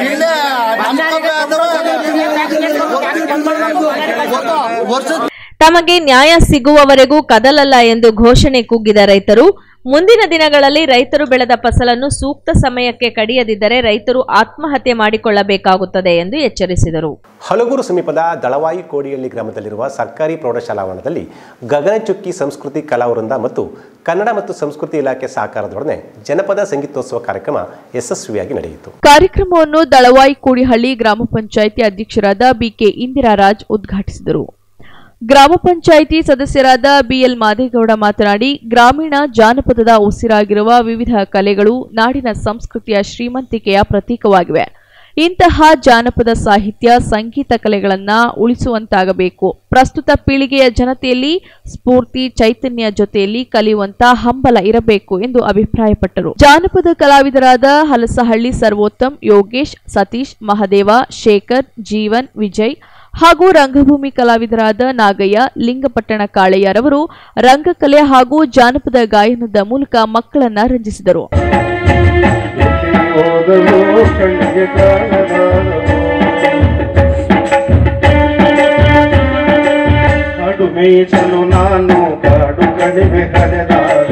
ತಮಗೆ ನ್ಯಾಯ ಸಿಗುವವರೆಗೂ ಕದಲಲ್ಲ ಎಂದು ಘೋಷಣೆ ಕೂಗಿದ ರೈತರು ಮುಂದಿನ ದಿನಗಳಲ್ಲಿ ರೈತರು ಬೆಳೆದ ಫಸಲನ್ನು ಸೂಕ್ತ ಸಮಯಕ್ಕೆ ಕಡಿಯದಿದ್ದರೆ ರೈತರು ಆತ್ಮಹತ್ಯೆ ಮಾಡಿಕೊಳ್ಳಬೇಕಾಗುತ್ತದೆ ಎಂದು ಎಚ್ಚರಿಸಿದರು ಹಲಗೂರು ಸಮೀಪದ ದಳವಾಯಿ ಕೋಡಿಹಳ್ಳಿ ಗ್ರಾಮದಲ್ಲಿರುವ ಸರ್ಕಾರಿ ಪ್ರೌಢಶಾಲಾ ಆವರಣದಲ್ಲಿ ಗಗನಚುಕ್ಕಿ ಸಂಸ್ಕೃತಿ ಕಲಾವೃಂದ ಮತ್ತು ಕನ್ನಡ ಮತ್ತು ಸಂಸ್ಕೃತಿ ಇಲಾಖೆ ಸಹಕಾರದೊಡನೆ ಜನಪದ ಸಂಗೀತೋತ್ಸವ ಕಾರ್ಯಕ್ರಮ ಯಶಸ್ವಿಯಾಗಿ ನಡೆಯಿತು ಕಾರ್ಯಕ್ರಮವನ್ನು ದಳವಾಯಿ ಕೂಡಿಹಳ್ಳಿ ಗ್ರಾಮ ಪಂಚಾಯಿತಿ ಅಧ್ಯಕ್ಷರಾದ ಬಿಕೆ ಇಂದಿರಾರಾಜ್ ಉದ್ಘಾಟಿಸಿದರು ಗ್ರಾಮ ಪಂಚಾಯಿತಿ ಸದಸ್ಯರಾದ ಬಿಎಲ್ ಮಾದೇಗೌಡ ಮಾತನಾಡಿ ಗ್ರಾಮೀಣ ಜಾನಪದದ ಉಸಿರಾಗಿರುವ ವಿವಿಧ ಕಲೆಗಳು ನಾಡಿನ ಸಂಸ್ಕೃತಿಯ ಶ್ರೀಮಂತಿಕೆಯ ಪ್ರತೀಕವಾಗಿವೆ ಇಂತಹ ಜಾನಪದ ಸಾಹಿತ್ಯ ಸಂಗೀತ ಕಲೆಗಳನ್ನ ಉಳಿಸುವಂತಾಗಬೇಕು ಪ್ರಸ್ತುತ ಪೀಳಿಗೆಯ ಜನತೆಯಲ್ಲಿ ಸ್ಫೂರ್ತಿ ಚೈತನ್ಯ ಜೊತೆಯಲ್ಲಿ ಕಲಿಯುವಂತ ಹಂಬಲ ಇರಬೇಕು ಎಂದು ಅಭಿಪ್ರಾಯಪಟ್ಟರು ಜಾನಪದ ಕಲಾವಿದರಾದ ಹಲಸಹಳ್ಳಿ ಸರ್ವೋತ್ತಮ್ ಯೋಗೇಶ್ ಸತೀಶ್ ಮಹದೇವ ಶೇಖರ್ ಜೀವನ್ ವಿಜಯ್ ಹಾಗೂ ರಂಗಭೂಮಿ ಕಲಾವಿದರಾದ ನಾಗಯ್ಯ ಲಿಂಗಪಟ್ಟಣ ಕಾಳಯ್ಯರವರು ರಂಗಕಲೆ ಹಾಗೂ ಜಾನಪದ ಗಾಯನದ ಮೂಲಕ ಮಕ್ಕಳನ್ನ ರಂಜಿಸಿದರು ಕಾಡು ಮೇಯಿಸಲು ನಾನು ಕಾಡು ಕಡಿಮೆ ಕರೆದಾಗ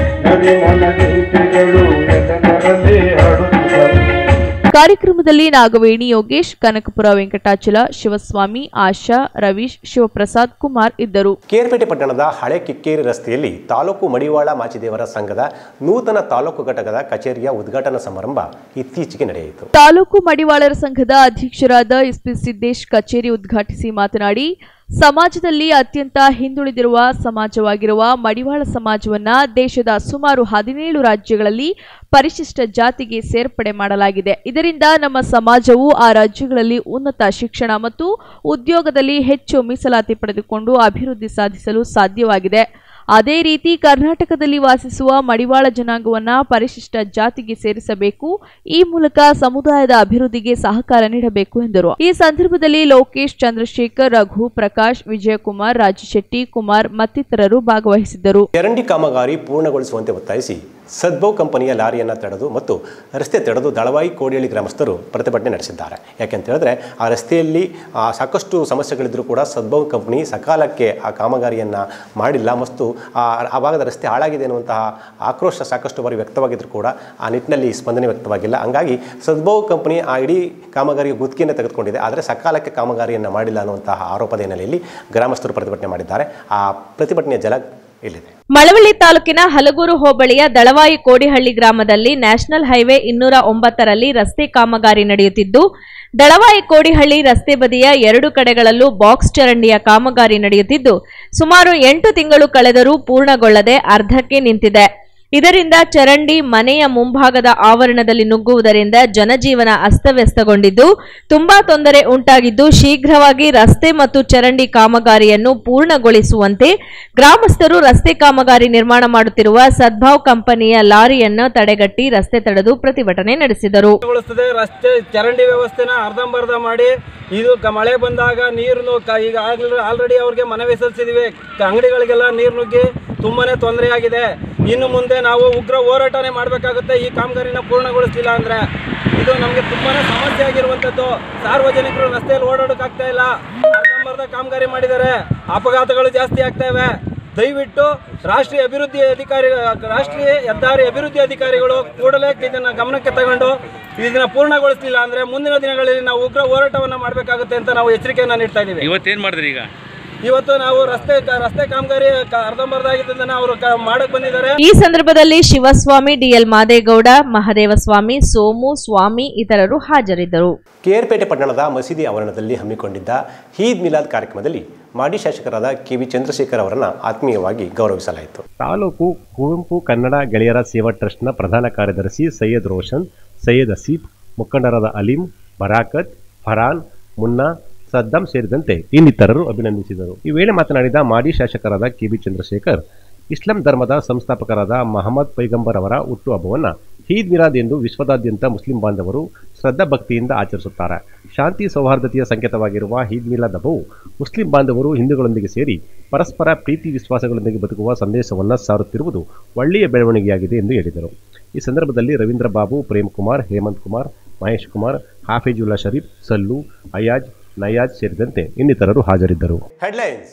ನರಿಮನ ಜಿಂಕೆಗಳು ಎದೆನರಲ್ಲಿ ಆಡುತ್ತಿದ್ದವು ಕಾರ್ಯಕ್ರಮದಲ್ಲಿ ನಾಗವೇಣಿ ಯೋಗೇಶ್ ಕನಕಪುರ ವೆಂಕಟಾಚಲ ಶಿವಸ್ವಾಮಿ ಆಶಾ ರವೀಶ್ ಶಿವಪ್ರಸಾದ್ ಕುಮಾರ್ ಇದ್ದರು ಕೇರ್ಪೇಟೆ ಪಟ್ಟಣದ ಹಳೆ ಕಿಕ್ಕೇರಿ ರಸ್ತೆಯಲ್ಲಿ ತಾಲೂಕು ಮಡಿವಾಳ ಮಾಚಿದೇವರ ಸಂಘದ ನೂತನ ತಾಲೂಕು ಘಟಕದ ಕಚೇರಿಯ ಉದ್ಘಾಟನಾ ಸಮಾರಂಭ ಇತ್ತೀಚೆಗೆ ನಡೆಯಿತು ತಾಲೂಕು ಮಡಿವಾಳರ ಸಂಘದ ಅಧ್ಯಕ್ಷರಾದ ಎಸ್ಪಿ ಸಿದ್ದೇಶ್ ಕಚೇರಿ ಉದ್ಘಾಟಿಸಿ ಮಾತನಾಡಿ ಸಮಾಜದಲ್ಲಿ ಅತ್ಯಂತ ಹಿಂದುಳಿದಿರುವ ಸಮಾಜವಾಗಿರುವ ಮಡಿವಾಳ ಸಮಾಜವನ್ನ ದೇಶದ ಸುಮಾರು ಹದಿನೇಳು ರಾಜ್ಯಗಳಲ್ಲಿ ಪರಿಶಿಷ್ಟ ಜಾತಿಗೆ ಸೇರ್ಪಡೆ ಮಾಡಲಾಗಿದೆ ಇದರಿಂದ ನಮ್ಮ ಸಮಾಜವು ಆ ರಾಜ್ಯಗಳಲ್ಲಿ ಉನ್ನತ ಶಿಕ್ಷಣ ಮತ್ತು ಉದ್ಯೋಗದಲ್ಲಿ ಹೆಚ್ಚು ಮೀಸಲಾತಿ ಪಡೆದುಕೊಂಡು ಅಭಿವೃದ್ಧಿ ಸಾಧಿಸಲು ಸಾಧ್ಯವಾಗಿದೆ ಅದೇ ರೀತಿ ಕರ್ನಾಟಕದಲ್ಲಿ ವಾಸಿಸುವ ಮಡಿವಾಳ ಜನಾಂಗವನ್ನ ಪರಿಶಿಷ್ಟ ಜಾತಿಗೆ ಸೇರಿಸಬೇಕು ಈ ಮೂಲಕ ಸಮುದಾಯದ ಅಭಿವೃದ್ಧಿಗೆ ಸಹಕಾರ ನೀಡಬೇಕು ಎಂದರು ಈ ಸಂದರ್ಭದಲ್ಲಿ ಲೋಕೇಶ್ ಚಂದ್ರಶೇಖರ್ ರಘು ಪ್ರಕಾಶ್ ವಿಜಯಕುಮಾರ್ ರಾಜಶೆಟ್ಟಿ ಕುಮಾರ್ ಮತ್ತಿತರರು ಭಾಗವಹಿಸಿದ್ದರು ಚರಂಡಿ ಕಾಮಗಾರಿ ಪೂರ್ಣಗೊಳಿಸುವಂತೆ ಒತ್ತಾಯಿಸಿ ಸದ್ಭವ್ ಕಂಪನಿಯ ಲಾರಿಯನ್ನು ತಡೆದು ಮತ್ತು ರಸ್ತೆ ತಡೆದು ದಳವಾಯಿ ಕೋಡಿಹಳ್ಳಿ ಗ್ರಾಮಸ್ಥರು ಪ್ರತಿಭಟನೆ ನಡೆಸಿದ್ದಾರೆ ಯಾಕೆಂತ ಹೇಳಿದ್ರೆ ಆ ರಸ್ತೆಯಲ್ಲಿ ಆ, ಸಾಕಷ್ಟು ಸಮಸ್ಯೆಗಳಿದ್ದರೂ ಕೂಡ ಸದ್ಭವ್ ಕಂಪನಿ ಸಕಾಲಕ್ಕೆ ಆ ಕಾಮಗಾರಿಯನ್ನು ಮಾಡಿಲ್ಲ ಮತ್ತು ಆ ಆ ಭಾಗದ ರಸ್ತೆ ಹಾಳಾಗಿದೆ ಅನ್ನುವಂತಹ ಆಕ್ರೋಶ ಸಾಕಷ್ಟು ಬಾರಿ ವ್ಯಕ್ತವಾಗಿದ್ದರೂ ಕೂಡ ಆ ನಿಟ್ಟಿನಲ್ಲಿ ಸ್ಪಂದನೆ ವ್ಯಕ್ತವಾಗಿಲ್ಲ ಹಂಗಾಗಿ ಸದ್ಭವ್ ಕಂಪನಿ ಆ ಇಡೀ ಕಾಮಗಾರಿಗೆ ಗುತ್ತಿಗೆಯನ್ನು ತೆಗೆದುಕೊಂಡಿದೆ ಆದರೆ ಸಕಾಲಕ್ಕೆ ಕಾಮಗಾರಿಯನ್ನು ಮಾಡಿಲ್ಲ ಅನ್ನುವಂತಹ ಆರೋಪದ ಹಿನ್ನೆಲೆಯಲ್ಲಿ ಗ್ರಾಮಸ್ಥರು ಪ್ರತಿಭಟನೆ ಮಾಡಿದ್ದಾರೆ ಆ ಪ್ರತಿಭಟನೆಯ ಜಲ ಇಲ್ಲಿದೆ ಮಳವಳ್ಳಿ ತಾಲೂಕಿನ ಹಲಗೂರು ಹೋಬಳಿಯ ದಳವಾಯಿ ಕೋಡಿಹಳ್ಳಿ ಗ್ರಾಮದಲ್ಲಿ ನ್ಯಾಷನಲ್ ಹೈವೇ ಇನ್ನೂರ ಒಂಬತ್ತರಲ್ಲಿ ರಸ್ತೆ ಕಾಮಗಾರಿ ನಡೆಯುತ್ತಿದ್ದು ದಳವಾಯಿ ಕೋಡಿಹಳ್ಳಿ ರಸ್ತೆ ಬದಿಯ ಎರಡು ಕಡೆಗಳಲ್ಲೂ ಬಾಕ್ಸ್ ಚರಂಡಿಯ ಕಾಮಗಾರಿ ನಡೆಯುತ್ತಿದ್ದು ಸುಮಾರು ಎಂಟು ತಿಂಗಳು ಕಳೆದರೂ ಪೂರ್ಣಗೊಳ್ಳದೆ ಅರ್ಧಕ್ಕೆ ನಿಂತಿದೆ ಇದರಿಂದ ಚರಂಡಿ ಮನೆಯ ಮುಂಭಾಗದ ಆವರಣದಲ್ಲಿ ನುಗ್ಗುವುದರಿಂದ ಜನಜೀವನ ಅಸ್ತವ್ಯಸ್ತಗೊಂಡಿದ್ದು ತುಂಬಾ ತೊಂದರೆ ಉಂಟಾಗಿದ್ದು ಶೀಘ್ರವಾಗಿ ರಸ್ತೆ ಮತ್ತು ಚರಂಡಿ ಕಾಮಗಾರಿಯನ್ನು ಪೂರ್ಣಗೊಳಿಸುವಂತೆ ಗ್ರಾಮಸ್ಥರು ರಸ್ತೆ ಕಾಮಗಾರಿ ನಿರ್ಮಾಣ ಮಾಡುತ್ತಿರುವ ಸದ್ಭಾವ್ ಕಂಪನಿಯ ಲಾರಿಯನ್ನು ತಡೆಗಟ್ಟಿ ರಸ್ತೆ ತಡೆದು ಪ್ರತಿಭಟನೆ ನಡೆಸಿದರು ಗೊಳಿಸ್ತದೆ ರಸ್ತೆ ಚರಂಡಿ ವ್ಯವಸ್ಥೆನ ಅರ್ಧಂಬರ್ಧ ಮಾಡಿ ಇದು ಕ- ಮಳೆ ಬಂದಾಗ ನೀರು ಕ- ಈಗ ಆಲ್ರೆಡಿ ಅವ್ರಿಗೆ ಮನವಿ ಸಲ್ಲಿಸಿದ್ವಿ ಅಂಗಡಿಗಳಿಗೆಲ್ಲ ನೀರು ನುಗ್ಗಿ ತುಂಬಾನೇ ತೊಂದರೆ ಆಗಿದೆ ಇನ್ನು ಮುಂದೆ ನಾವು ಉಗ್ರ ಹೋರಾಟನೇ ಮಾಡಬೇಕಾಗುತ್ತೆ ಈ ಕಾಮಗಾರಿನ ಪೂರ್ಣಗೊಳಿಸಲಿಲ್ಲ ಅಂದ್ರೆ ಇದು ನಮಗೆ ತುಂಬಾನೇ ಸಮಸ್ಯೆ ಆಗಿರುವಂಥದ್ದು ಸಾರ್ವಜನಿಕರು ರಸ್ತೆಯಲ್ಲಿ ಓಡಾಡೋಕ್ಕಾಗ್ತಾ ಇಲ್ಲ ಅರ್ಧಂಬರ್ಧ ಕಾಮಗಾರಿ ಮಾಡಿದ್ದಾರೆ ಅಪಘಾತಗಳು ಜಾಸ್ತಿ ಆಗ್ತಾ ಇವೆ ದಯವಿಟ್ಟು ರಾಷ್ಟ್ರೀಯ ಅಭಿವೃದ್ಧಿ ಅಧಿಕಾರಿ ರಾಷ್ಟ್ರೀಯ ಹೆದ್ದಾರಿ ಅಭಿವೃದ್ಧಿ ಅಧಿಕಾರಿಗಳು ಕೂಡಲೇ ಇದನ್ನ ಗಮನಕ್ಕೆ ತಗೊಂಡು ಇದನ್ನ ಪೂರ್ಣಗೊಳಿಸಲಿಲ್ಲ ಅಂದ್ರೆ ಮುಂದಿನ ದಿನಗಳಲ್ಲಿ ನಾವು ಉಗ್ರ ಹೋರಾಟವನ್ನ ಮಾಡಬೇಕಾಗುತ್ತೆ ಅಂತ ನಾವು ಎಚ್ಚರಿಕೆಯನ್ನ ನೀಡ್ತಾ ಇದ್ದೀವಿ ಇವತ್ತೇನ್ ಮಾಡಿದ್ರಿ ಈಗ ಇವತ್ತು ನಾವು ರಸ್ತೆ ರಸ್ತೆ ಕಾಮಗಾರಿ ಕ- ಅರ್ಧಂಬರ್ಧ ಆಗಿದ್ದನ್ನ ಅವರು ಕ- ಮಾಡಕ್ ಬಂದಿದ್ದಾರೆ ಈ ಸಂದರ್ಭದಲ್ಲಿ ಶಿವಸ್ವಾಮಿ ಡಿಎಲ್ ಮಾದೇಗೌಡ ಮಹದೇವಸ್ವಾಮಿ ಸೋಮು ಸ್ವಾಮಿ ಇತರರು ಹಾಜರಿದ್ದರು ಕೇರ್ಪೇಟೆ ಪಟ್ಟಣದ ಮಸೀದಿ ಆವರಣದಲ್ಲಿ ಹಮ್ಮಿಕೊಂಡಿದ್ದ ಈದ್ ಮಿಲಾದ್ ಕಾರ್ಯಕ್ರಮದಲ್ಲಿ ಮಾಜಿ ಶಾಸಕರಾದ ಕೆ ವಿ ಚಂದ್ರಶೇಖರ್ ಅವರನ್ನು ಆತ್ಮೀಯವಾಗಿ ಗೌರವಿಸಲಾಯಿತು ತಾಲೂಕು ಕುವೆಂಪು ಕನ್ನಡ ಗೆಳೆಯರ ಸೇವಾ ಟ್ರಸ್ಟ್ನ ಪ್ರಧಾನ ಕಾರ್ಯದರ್ಶಿ ಸೈಯದ್ ರೋಷನ್ ಸೈಯದ್ ಅಸೀಫ್ ಮುಖಂಡರಾದ ಅಲೀಂ ಬರಾಕತ್ ಫರಾನ್ ಮುನ್ನಾ ಸದ್ದಾಂ ಸೇರಿದಂತೆ ಇನ್ನಿತರರು ಅಭಿನಂದಿಸಿದರು ಈ ವೇಳೆ ಮಾತನಾಡಿದ ಮಾಜಿ ಶಾಸಕರಾದ ಕೆ ಬಿ ಚಂದ್ರಶೇಖರ್ ಇಸ್ಲಾಂ ಧರ್ಮದ ಸಂಸ್ಥಾಪಕರಾದ ಮಹಮ್ಮದ್ ಪೈಗಂಬರ್ ಅವರ ಹುಟ್ಟುಹಬ್ಬವನ್ನು ಈದ್ ಮಿಲಾದ್ ಎಂದು ವಿಶ್ವದಾದ್ಯಂತ ಮುಸ್ಲಿಂ ಬಾಂಧವರು ಶ್ರದ್ಧಾ ಭಕ್ತಿಯಿಂದ ಆಚರಿಸುತ್ತಾರೆ ಶಾಂತಿ ಸೌಹಾರ್ದತೆಯ ಸಂಕೇತವಾಗಿರುವ ಈದ್ ಮಿಲಾದ್ ಹಬ್ಬವು ಮುಸ್ಲಿಂ ಬಾಂಧವರು ಹಿಂದೂಗಳೊಂದಿಗೆ ಸೇರಿ ಪರಸ್ಪರ ಪ್ರೀತಿ ವಿಶ್ವಾಸಗಳೊಂದಿಗೆ ಬದುಕುವ ಸಂದೇಶವನ್ನು ಸಾರುತ್ತಿರುವುದು ಒಳ್ಳೆಯ ಬೆಳವಣಿಗೆಯಾಗಿದೆ ಎಂದು ಹೇಳಿದರು ಈ ಸಂದರ್ಭದಲ್ಲಿ ರವೀಂದ್ರ ಬಾಬು ಪ್ರೇಮ್ ಕುಮಾರ್ ಹೇಮಂತ್ ಕುಮಾರ್ ಮಹೇಶ್ ಕುಮಾರ್ ಹಾಫಿಜುಲ್ಲಾ ಶರೀಫ್ ಸಲ್ಲು ಅಯಾಜ್ ನಯಾಜ್ ಸೇರಿದಂತೆ ಇನ್ನಿತರರು ಹಾಜರಿದ್ದರು ಹೆಡ್ಲೈನ್ಸ್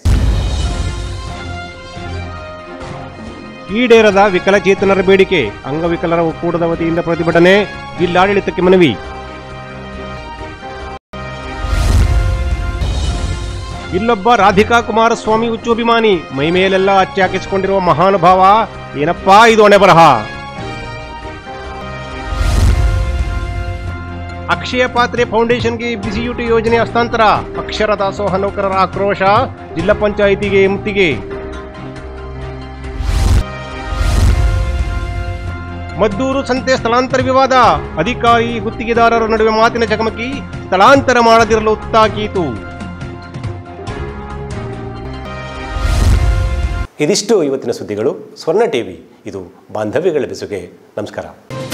ಈಡೇರದ ವಿಕಲಚೇತನರ ಬೇಡಿಕೆ ಅಂಗವಿಕಲರ ಒಕ್ಕೂಟದ ವತಿಯಿಂದ ಪ್ರತಿಭಟನೆ ಜಿಲ್ಲಾಡಳಿತಕ್ಕೆ ಮನವಿ ಇಲ್ಲೊಬ್ಬ ರಾಧಿಕಾ ಕುಮಾರಸ್ವಾಮಿ ಹುಚ್ಚುಭಿಮಾನಿ ಮೈಮೇಲೆಲ್ಲ ಅಚ್ಚೆ ಹಾಕಿಸಿಕೊಂಡಿರುವ ಮಹಾನುಭಾವ ಏನಪ್ಪಾ ಇದು ಬರಹ ಅಕ್ಷಯ ಪಾತ್ರೆ ಫೌಂಡೇಶನ್ಗೆ ಬಿಸಿಯೂಟ ಯೋಜನೆ ಹಸ್ತಾಂತರ ಅಕ್ಷರ ದಾಸೋಹ ನೌಕರರ ಆಕ್ರೋಶ ಜಿಲ್ಲಾ ಪಂಚಾಯಿತಿಗೆ ಮುತ್ತಿಗೆ ಮದ್ದೂರು ಸಂತೆ ಸ್ಥಳಾಂತರ ವಿವಾದ ಅಧಿಕಾರಿ ಗುತ್ತಿಗೆದಾರರ ನಡುವೆ ಮಾತಿನ ಚಕಮಕಿ ಸ್ಥಳಾಂತರ ಮಾಡದಿರಲು ತಾಕೀತು ಇದಿಷ್ಟು ಇವತ್ತಿನ ಸುದ್ದಿಗಳು ಸ್ವರ್ಣ ಟಿವಿ ಇದು ಬಾಂಧವ್ಯಗಳ ಬೆಸುಗೆ ನಮಸ್ಕಾರ